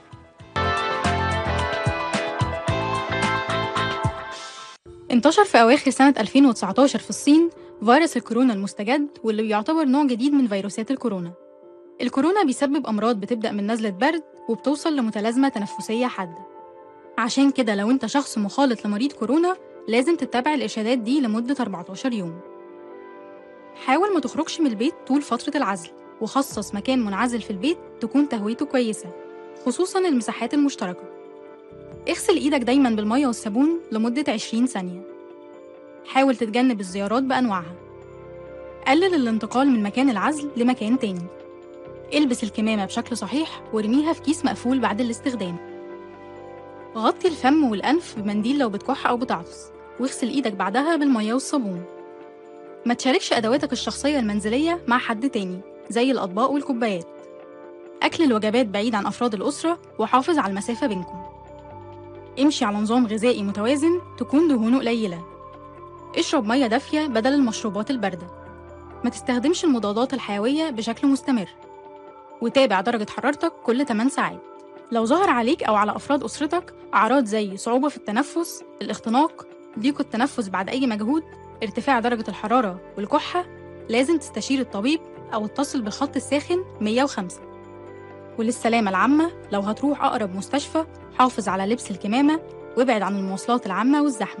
انتشر في أواخر سنة 2019 في الصين فيروس الكورونا المستجد واللي بيعتبر نوع جديد من فيروسات الكورونا الكورونا بيسبب أمراض بتبدأ من نزلة برد وبتوصل لمتلازمة تنفسية حادة عشان كده لو انت شخص مخالط لمريض كورونا لازم تتبع الإرشادات دي لمدة 14 يوم حاول ما تخرجش من البيت طول فترة العزل وخصص مكان منعزل في البيت تكون تهويته كويسة خصوصا المساحات المشتركة اغسل ايدك دايما بالمية والصابون لمدة 20 ثانية حاول تتجنب الزيارات بأنواعها قلل الانتقال من مكان العزل لمكان تاني البس الكمامة بشكل صحيح وارميها في كيس مقفول بعد الاستخدام غطي الفم والأنف بمنديل لو بتكح أو بتعطس واغسل ايدك بعدها بالمية والصابون ما تشاركش أدواتك الشخصية المنزلية مع حد تاني زي الأطباق والكوبايات أكل الوجبات بعيد عن أفراد الأسرة وحافظ على المسافة بينكم امشي على نظام غذائي متوازن تكون دهونه قليلة اشرب مية دافية بدل المشروبات الباردة ما تستخدمش المضادات الحيوية بشكل مستمر وتابع درجة حرارتك كل 8 ساعات لو ظهر عليك أو على أفراد أسرتك أعراض زي صعوبة في التنفس الاختناق ضيق التنفس بعد أي مجهود ارتفاع درجة الحرارة والكحة لازم تستشير الطبيب أو اتصل بالخط الساخن 105 وللسلامة العامة لو هتروح أقرب مستشفى حافظ على لبس الكمامة وابعد عن المواصلات العامة والزحمة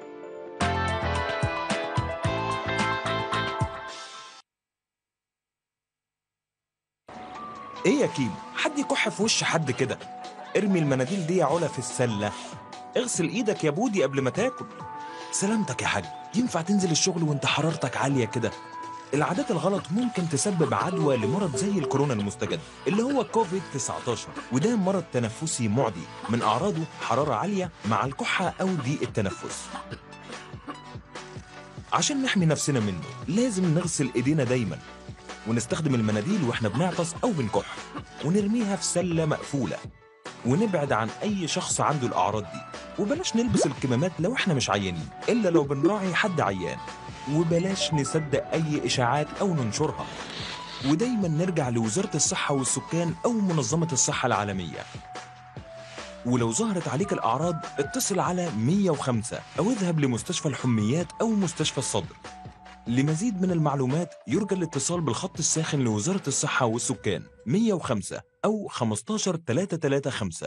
ايه يا كيمو حد يكح في وش حد كده ارمي المناديل دي يا علا في السله اغسل ايدك يا بودي قبل ما تاكل سلامتك يا حاج ينفع تنزل الشغل وانت حرارتك عاليه كده العادات الغلط ممكن تسبب عدوى لمرض زي الكورونا المستجد اللي هو كوفيد 19 وده مرض تنفسي معدي من اعراضه حراره عاليه مع الكحه او ضيق التنفس عشان نحمي نفسنا منه لازم نغسل ايدينا دايما ونستخدم المناديل واحنا بنعطس او بنكح ونرميها في سله مقفوله ونبعد عن اي شخص عنده الاعراض دي وبلاش نلبس الكمامات لو احنا مش عيانين الا لو بنراعي حد عيان وبلاش نصدق اي اشاعات او ننشرها ودايما نرجع لوزاره الصحه والسكان او منظمه الصحه العالميه ولو ظهرت عليك الأعراض اتصل على 105 أو اذهب لمستشفى الحميات أو مستشفى الصدر لمزيد من المعلومات يرجى الاتصال بالخط الساخن لوزارة الصحة والسكان 105 أو 15 335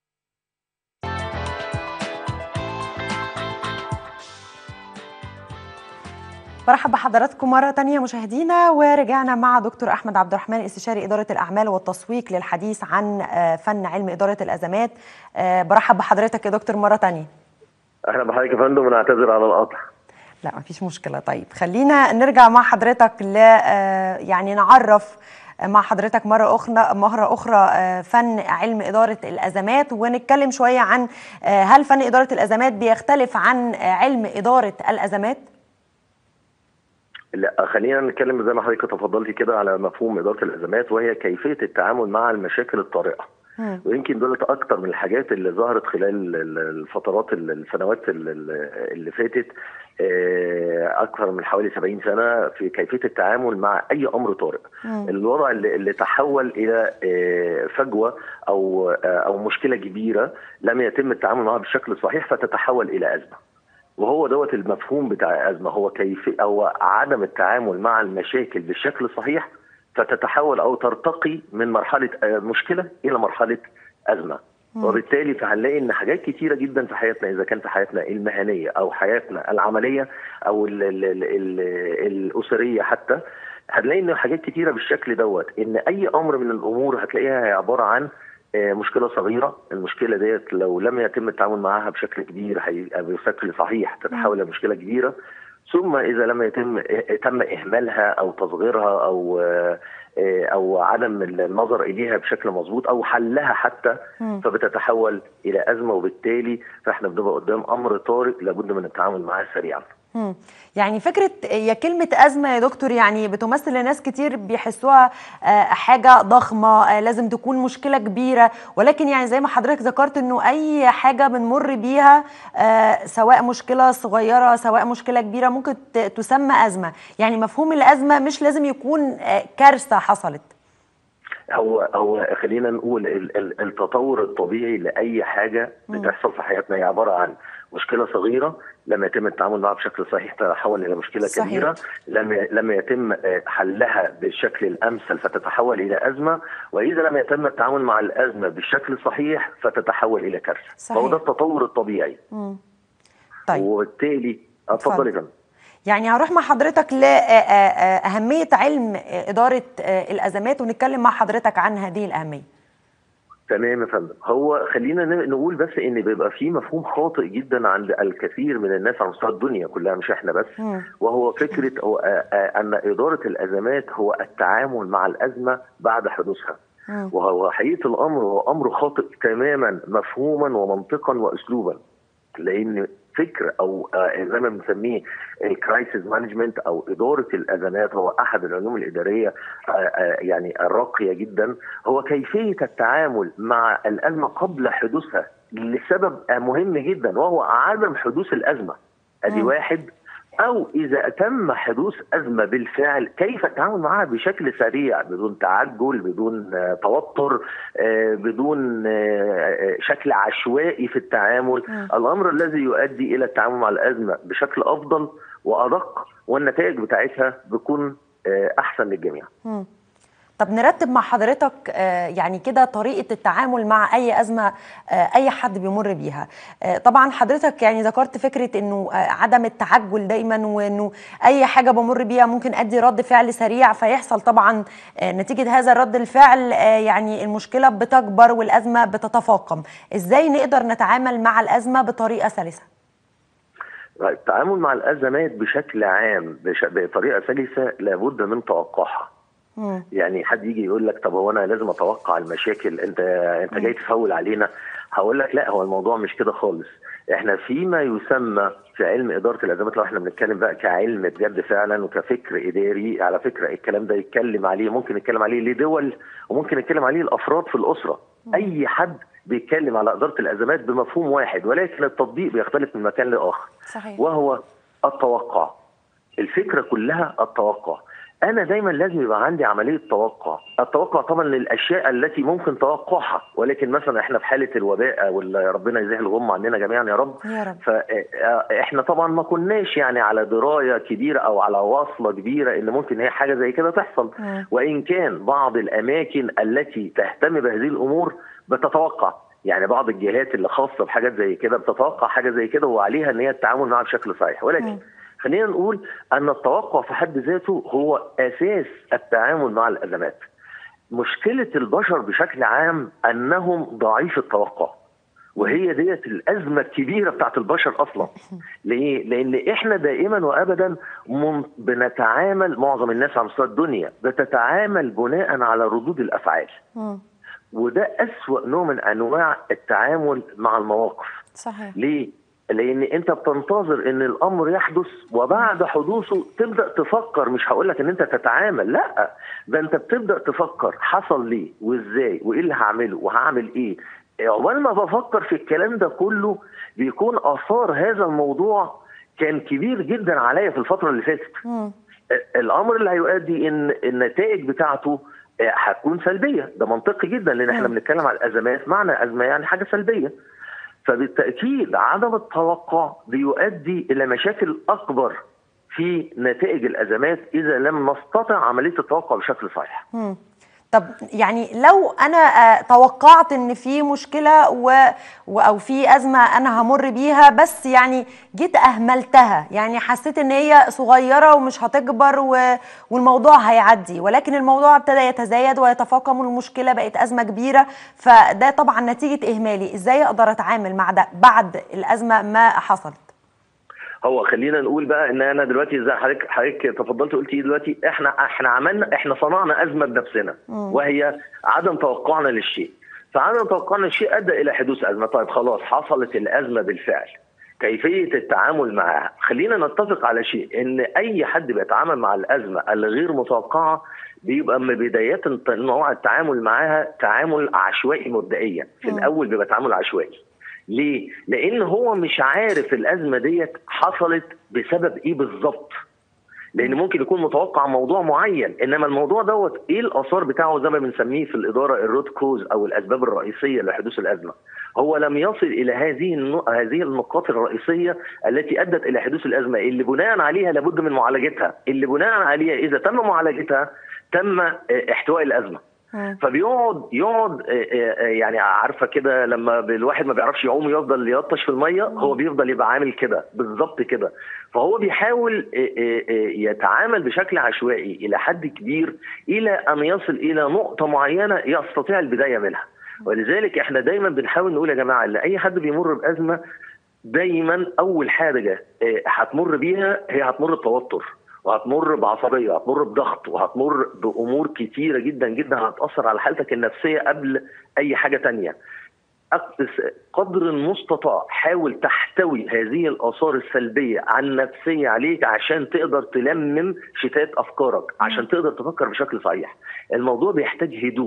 برحب بحضراتكم مرة تانية مشاهدينا ورجعنا مع دكتور أحمد عبد الرحمن استشاري إدارة الأعمال والتسويق للحديث عن آه، فن علم إدارة الأزمات آه، برحب بحضرتك يا دكتور مرة تانية اهلا بحضرتك يا فندم ونعتذر على القطع لا مفيش مشكلة طيب خلينا نرجع مع حضرتك ل آه، يعني نعرف مع حضرتك مرة أخرى مرة أخرى آه، فن علم إدارة الأزمات ونتكلم شوية عن آه، هل فن إدارة الأزمات بيختلف عن آه، علم إدارة الأزمات؟ لا خلينا نتكلم زي ما حضرتك تفضلتي كده على مفهوم اداره الازمات وهي كيفيه التعامل مع المشاكل الطارئه ويمكن دولت اكتر من الحاجات اللي ظهرت خلال ال- الفترات ال- السنوات ال- ال- اللي فاتت آه، اكثر من حوالي 70 سنه في كيفيه التعامل مع اي امر طارئ الوضع اللي, اللي تحول الى آه، فجوه او آه، او مشكله كبيره لم يتم التعامل معها بالشكل الصحيح فتتحول الى ازمه وهو دوت المفهوم بتاع الازمه هو كيف او عدم التعامل مع المشاكل بالشكل الصحيح فتتحول او ترتقي من مرحله آه، مشكله الى مرحله ازمه مم. وبالتالي فهنلاقي ان حاجات كتيره جدا في حياتنا اذا كان في حياتنا المهنيه او حياتنا العمليه او ال ال ال ال الاسريه حتى هنلاقي ان حاجات كتيره بالشكل دوت ان اي امر من الامور هتلاقيها هي عباره عن آه، مشكله صغيره المشكله ديت لو لم يتم التعامل معها بشكل كبير هيبقى بشكل صحيح تتحول الى مشكله كبيره ثم اذا لم يتم اه- تم اهمالها او تصغيرها او آه، آه، او عدم النظر اليها بشكل مظبوط او حلها حتى مم. فبتتحول الى ازمه وبالتالي فاحنا بنبقى قدام امر طارئ لابد من التعامل معاه سريعا مم. يعني فكرة يا كلمة أزمة يا دكتور يعني بتمثل لناس كتير بيحسوها آه، حاجة ضخمة آه، لازم تكون مشكلة كبيرة ولكن يعني زي ما حضرتك ذكرت إنه أي حاجة بنمر بيها آه، سواء مشكلة صغيرة سواء مشكلة كبيرة ممكن ت- تسمى أزمة يعني مفهوم الأزمة مش لازم يكون آه، كارثة حصلت هو هو خلينا نقول ال- ال- التطور الطبيعي لاي حاجه مم. بتحصل في حياتنا هي عباره عن مشكله صغيره لما يتم التعامل معها بشكل صحيح تتحول الى مشكله صحيح. كبيره لما لما يتم آه، حلها بالشكل الامثل فتتحول الى ازمه واذا لم يتم التعامل مع الازمه بالشكل الصحيح فتتحول الى كارثه صحيح. فهو ده التطور الطبيعي مم. طيب. وبالتالي اتفضل يا فندم يعني هروح مع حضرتك لأهمية علم آه، إدارة آه، الأزمات ونتكلم مع حضرتك عن هذه الأهمية تمام يا فندم هو خلينا ن- نقول بس ان بيبقى في مفهوم خاطئ جدا عند الكثير من الناس على مستوى الدنيا كلها مش احنا بس مم. وهو فكره هو آه، آه، ان اداره الازمات هو التعامل مع الازمه بعد حدوثها مم. وهو حقيقه الامر هو امر خاطئ تماما مفهوما ومنطقا واسلوبا لان فكر او آه، زي ما بنسميه الكرايسيس مانجمنت او اداره الازمات هو احد العلوم الاداريه آه، آه، يعني الراقيه جدا هو كيفيه التعامل مع الازمه قبل حدوثها لسبب آه، مهم جدا وهو عدم حدوث الازمه ادي مم. واحد او اذا تم حدوث ازمه بالفعل كيف التعامل معها بشكل سريع بدون تعجل بدون آه، توتر آه، بدون آه، آه، شكل عشوائي في التعامل مم. الامر الذي يؤدي الى التعامل مع الازمه بشكل افضل وادق والنتائج بتاعتها بتكون آه، احسن للجميع مم. طب نرتب مع حضرتك آه، يعني كده طريقة التعامل مع أي أزمة آه، أي حد بيمر بيها آه، طبعا حضرتك يعني ذكرت فكرة أنه آه، عدم التعجل دايما وأنه أي حاجة بمر بيها ممكن أدي رد فعل سريع فيحصل طبعا آه، نتيجة هذا الرد الفعل آه، يعني المشكلة بتكبر والأزمة بتتفاقم إزاي نقدر نتعامل مع الأزمة بطريقة سلسة التعامل مع الازمات بشكل عام بش- بطريقه سلسه لابد من توقعها مم. يعني حد يجي يقول لك طب هو انا لازم اتوقع المشاكل انت انت جاي تفول علينا هقول لك لا هو الموضوع مش كده خالص احنا فيما يسمى في علم اداره الازمات لو احنا بنتكلم بقى كعلم بجد فعلا وكفكر اداري على فكره الكلام ده يتكلم عليه ممكن يتكلم عليه لدول وممكن يتكلم عليه الافراد في الاسره اي حد بيتكلم على اداره الازمات بمفهوم واحد ولكن التطبيق بيختلف من مكان لاخر صحيح وهو التوقع الفكره كلها التوقع انا دايما لازم يبقى عندي عمليه توقع التوقع طبعا للاشياء التي ممكن توقعها ولكن مثلا احنا في حاله الوباء واللي ربنا يزيح الغم عننا جميعا يا رب يا رب فاحنا طبعا ما كناش يعني على درايه كبيره او على وصله كبيره ان ممكن هي حاجه زي كده تحصل مم. وان كان بعض الاماكن التي تهتم بهذه الامور بتتوقع يعني بعض الجهات اللي خاصه بحاجات زي كده بتتوقع حاجه زي كده وعليها ان هي التعامل معها بشكل صحيح ولكن مم. خلينا نقول ان التوقع في حد ذاته هو اساس التعامل مع الازمات مشكله البشر بشكل عام انهم ضعيف التوقع وهي ديت الازمه الكبيره بتاعت البشر اصلا ليه؟ لان احنا دائما وابدا من بنتعامل معظم الناس على مستوى الدنيا بتتعامل بناء على ردود الافعال مم. وده اسوا نوع من انواع التعامل مع المواقف صحيح ليه؟ لان انت بتنتظر ان الامر يحدث وبعد حدوثه تبدا تفكر مش هقول لك ان انت تتعامل لا ده انت بتبدا تفكر حصل ليه وازاي وايه اللي هعمله وهعمل ايه عقبال ما بفكر في الكلام ده كله بيكون اثار هذا الموضوع كان كبير جدا عليا في الفتره اللي فاتت مم. الامر اللي هيؤدي ان النتائج بتاعته آه، هتكون سلبيه ده منطقي جدا لان احنا مم. بنتكلم على الازمات معنى ازمه يعني حاجه سلبيه فبالتاكيد عدم التوقع بيؤدي الى مشاكل اكبر في نتائج الازمات اذا لم نستطع عمليه التوقع بشكل صحيح مم. طب يعني لو انا آه، توقعت ان في مشكله و... و... او في ازمه انا همر بيها بس يعني جيت اهملتها يعني حسيت ان هي صغيره ومش هتكبر و... والموضوع هيعدي ولكن الموضوع ابتدى يتزايد ويتفاقم والمشكله بقت ازمه كبيره فده طبعا نتيجه اهمالي ازاي اقدر اتعامل مع ده بعد الازمه ما حصلت هو خلينا نقول بقى ان انا دلوقتي زي حضرتك حضرتك تفضلت قلتي دلوقتي احنا احنا عملنا احنا صنعنا ازمه بنفسنا مم. وهي عدم توقعنا للشيء فعدم توقعنا للشيء ادى الى حدوث ازمه طيب خلاص حصلت الازمه بالفعل كيفيه التعامل معها خلينا نتفق على شيء ان اي حد بيتعامل مع الازمه الغير متوقعه بيبقى من بدايات نوع التعامل معاها تعامل عشوائي مبدئيا في مم. الاول بيبقى تعامل عشوائي ليه؟ لان هو مش عارف الازمه ديت حصلت بسبب ايه بالظبط لان ممكن يكون متوقع موضوع معين انما الموضوع دوت ايه الاثار بتاعه زي ما بنسميه في الاداره الروت كوز او الاسباب الرئيسيه لحدوث الازمه هو لم يصل الى هذه النق- هذه النقاط الرئيسيه التي ادت الى حدوث الازمه اللي بناء عليها لابد من معالجتها اللي بناء عليها اذا تم معالجتها تم آه، احتواء الازمه فبيقعد يقعد آه، آه، آه، يعني عارفه كده لما الواحد ما بيعرفش يعوم يفضل يلطش في الميه هو بيفضل يبقى عامل كده بالظبط كده فهو بيحاول آه، آه، آه، يتعامل بشكل عشوائي الى حد كبير الى ان يصل الى نقطه معينه يستطيع البدايه منها ولذلك احنا دايما بنحاول نقول يا جماعه ان اي حد بيمر بازمه دايما اول حاجه آه، هتمر بيها هي هتمر بتوتر وهتمر بعصبيه وهتمر بضغط وهتمر بامور كتيره جدا جدا هتاثر على حالتك النفسيه قبل اي حاجه تانية أقص- قدر المستطاع حاول تحتوي هذه الاثار السلبيه عن النفسيه عليك عشان تقدر تلمم شتات افكارك عشان تقدر تفكر بشكل صحيح الموضوع بيحتاج هدوء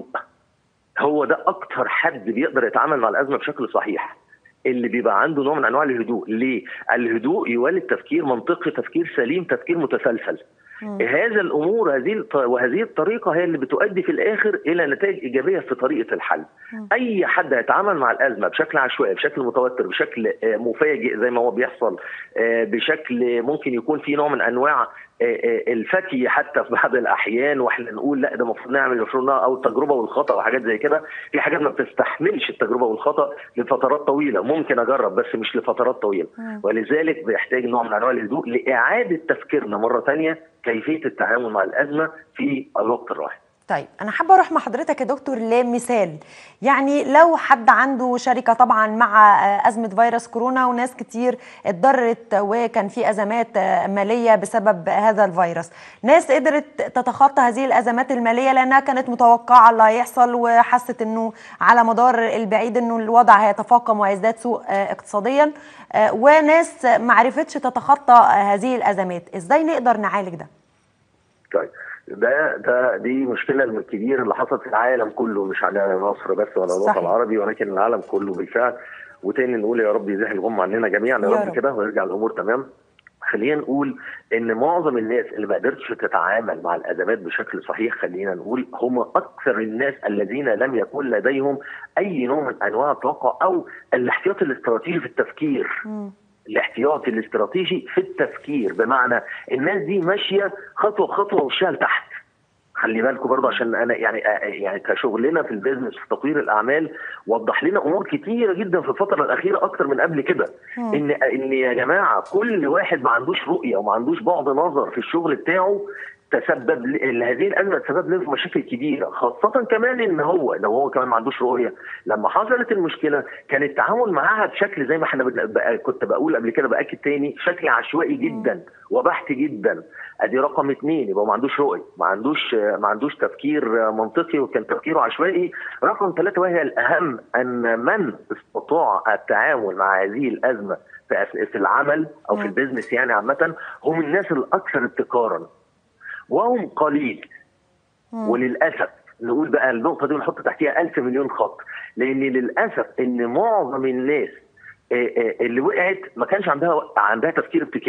هو ده اكتر حد بيقدر يتعامل مع الازمه بشكل صحيح اللي بيبقى عنده نوع من انواع الهدوء ليه الهدوء يولد تفكير منطقي تفكير سليم تفكير متسلسل هذا الامور هذه الط- وهذه الطريقه هي اللي بتؤدي في الاخر الى نتائج ايجابيه في طريقه الحل اي حد هيتعامل مع الازمه بشكل عشوائي بشكل متوتر بشكل آه، مفاجئ زي ما هو بيحصل آه، بشكل ممكن يكون في نوع من انواع آه، آه، الفتي حتى في بعض الاحيان واحنا نقول لا ده المفروض نعمل المفروض نعمل او التجربه والخطا وحاجات زي كده في حاجات ما بتستحملش التجربه والخطا لفترات طويله ممكن اجرب بس مش لفترات طويله مم. ولذلك بيحتاج نوع من انواع الهدوء لاعاده تفكيرنا مره ثانيه كيفيه التعامل مع الازمه في الوقت الراهن طيب انا حابه اروح مع حضرتك يا دكتور لمثال يعني لو حد عنده شركه طبعا مع آه، ازمه فيروس كورونا وناس كتير اتضرت وكان في ازمات آه، ماليه بسبب هذا الفيروس ناس قدرت تتخطى هذه الازمات الماليه لانها كانت متوقعه اللي هيحصل وحست انه على مدار البعيد انه الوضع هيتفاقم وهيزداد سوء آه، اقتصاديا آه، وناس ما عرفتش تتخطى آه، هذه الازمات ازاي نقدر نعالج ده طيب ده ده دي مشكله الكبيره اللي حصلت في العالم كله مش على مصر بس ولا الوطن صحيح. العربي ولكن العالم كله بالفعل وتاني نقول يا رب يزيح الغم عننا جميعا يا يا رب رب. كده ويرجع الامور تمام خلينا نقول ان معظم الناس اللي ما قدرتش تتعامل مع الازمات بشكل صحيح خلينا نقول هم اكثر الناس الذين لم يكن لديهم اي نوع من انواع التوقع او الاحتياط الاستراتيجي في التفكير الاحتياطي الاستراتيجي في التفكير بمعنى الناس دي ماشيه خطوه خطوه وشها لتحت خلي بالكم برضه عشان انا يعني يعني كشغلنا في البيزنس في تطوير الاعمال وضح لنا امور كتيره جدا في الفتره الاخيره اكتر من قبل كده مم. ان ان يا جماعه كل واحد ما عندوش رؤيه وما عندوش بعد نظر في الشغل بتاعه تسبب ل- هذه الازمه تسبب له في مشاكل كبيره خاصه كمان ان هو لو هو كمان ما عندوش رؤيه لما حصلت المشكله كان التعامل معاها بشكل زي ما احنا بن- بقى كنت بقول قبل كده باكد تاني شكل عشوائي جدا وبحت جدا ادي رقم اثنين يبقى ما عندوش رؤيه ما عندوش ما عندوش تفكير منطقي وكان تفكيره عشوائي رقم ثلاثه وهي الاهم ان من استطاع التعامل مع هذه الازمه في أث- في العمل او في البيزنس يعني عامه هم الناس الاكثر ابتكارا وهم قليل وللاسف نقول بقى النقطه دي ونحط تحتيها ألف مليون خط لان للاسف ان معظم الناس آه، آه، اللي وقعت ما كانش عندها عندها تفكير ابتكاري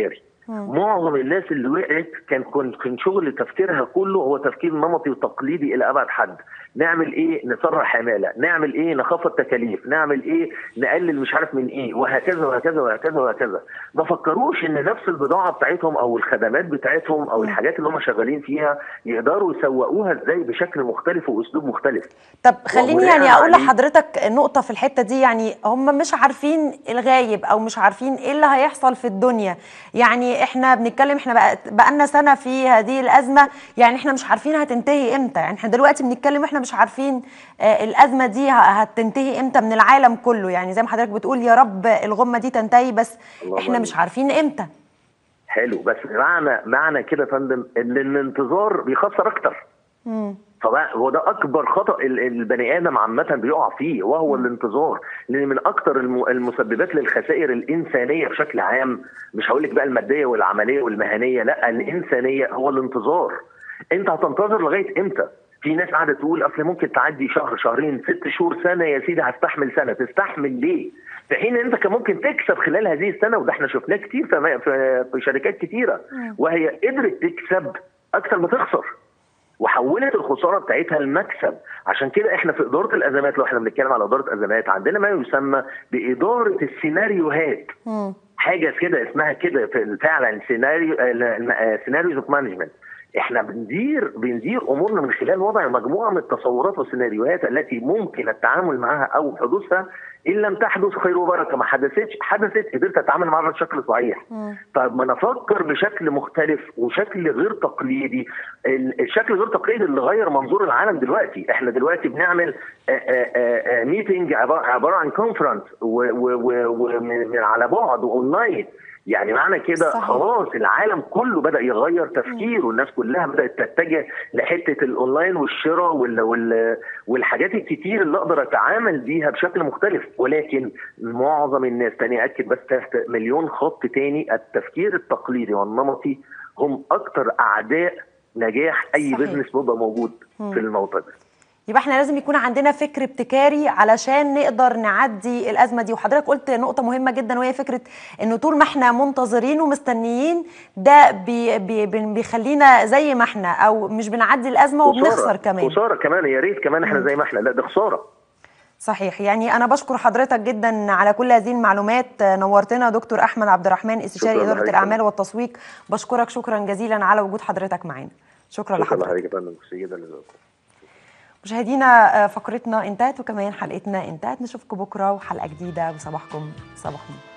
معظم الناس اللي وقعت كان كان كان شغل تفكيرها كله هو تفكير نمطي وتقليدي الى ابعد حد نعمل ايه نسرع حماله نعمل ايه نخفض تكاليف نعمل ايه نقلل مش عارف من ايه وهكذا وهكذا وهكذا وهكذا ما فكروش ان نفس البضاعه بتاعتهم او الخدمات بتاعتهم او الحاجات اللي هم شغالين فيها يقدروا يسوقوها ازاي بشكل مختلف واسلوب مختلف طب خليني وبناء يعني اقول عليه- لحضرتك نقطه في الحته دي يعني هم مش عارفين الغايب او مش عارفين ايه اللي هيحصل في الدنيا يعني احنا بنتكلم احنا بقى بقالنا سنه في هذه الازمه يعني احنا مش عارفين هتنتهي امتى يعني احنا دلوقتي بنتكلم احنا مش عارفين آه، الازمه دي ه- هتنتهي امتى من العالم كله يعني زي ما حضرتك بتقول يا رب الغمه دي تنتهي بس اللهم احنا مش آمين. عارفين امتى حلو بس معنى معنى كده يا فندم ان الانتظار بيخسر اكتر مم. فبقى هو ده اكبر خطا ال- البني ادم عامه بيقع فيه وهو الانتظار لان من اكتر الم- المسببات للخسائر الانسانيه بشكل عام مش هقول لك بقى الماديه والعمليه والمهنيه لا الانسانيه هو الانتظار انت هتنتظر لغايه امتى في ناس قاعده تقول اصل ممكن تعدي شهر شهرين ست شهور سنه يا سيدي هستحمل سنه تستحمل ليه في حين ان انت كان ممكن تكسب خلال هذه السنه وده احنا شفناه كتير في, في, في شركات كتيره وهي قدرت تكسب اكثر ما تخسر وحولت الخساره بتاعتها لمكسب عشان كده احنا في اداره الازمات لو احنا بنتكلم على اداره ازمات عندنا ما يسمى باداره السيناريوهات مم. حاجه كده اسمها كده في فعلا سيناريو سيناريوز اوف مانجمنت احنا بندير بندير امورنا من خلال وضع مجموعه من التصورات والسيناريوهات التي ممكن التعامل معها او حدوثها ان لم تحدث خير وبركه ما حدثتش حدثت قدرت اتعامل معها بشكل صحيح طب ما نفكر بشكل مختلف وشكل غير تقليدي ال- الشكل غير تقليدي اللي غير منظور العالم دلوقتي احنا دلوقتي بنعمل ميتنج عباره عن كونفرنس ومن على بعد واونلاين يعني معنى كده صحيح. خلاص العالم كله بدا يغير تفكيره والناس كلها بدات تتجه لحته الاونلاين والشراء وال وال والحاجات الكتير اللي اقدر اتعامل بيها بشكل مختلف ولكن معظم الناس تاني اكد بس تحت مليون خط تاني التفكير التقليدي والنمطي هم اكتر اعداء نجاح اي صحيح. بزنس بيبقى موجود مم. في الموضوع ده يبقى احنا لازم يكون عندنا فكر ابتكاري علشان نقدر نعدي الازمه دي وحضرتك قلت نقطه مهمه جدا وهي فكره انه طول ما احنا منتظرين ومستنيين ده بي بي بي- بيخلينا زي ما احنا او مش بنعدي الازمه وبنخسر كمان خساره كمان يا ريت كمان احنا زي ما احنا لا ده خساره صحيح يعني انا بشكر حضرتك جدا على كل هذه المعلومات نورتنا دكتور احمد عبد الرحمن استشاري شكراً اداره لحضرتك. الاعمال والتسويق بشكرك شكرا جزيلا على وجود حضرتك معانا شكرا شكرا لحضرتك لحضرتك يا فندم سيدا لله مشاهدينا آه، فقرتنا انتهت وكمان حلقتنا انتهت نشوفكم بكره وحلقه جديده وصباحكم صباح نور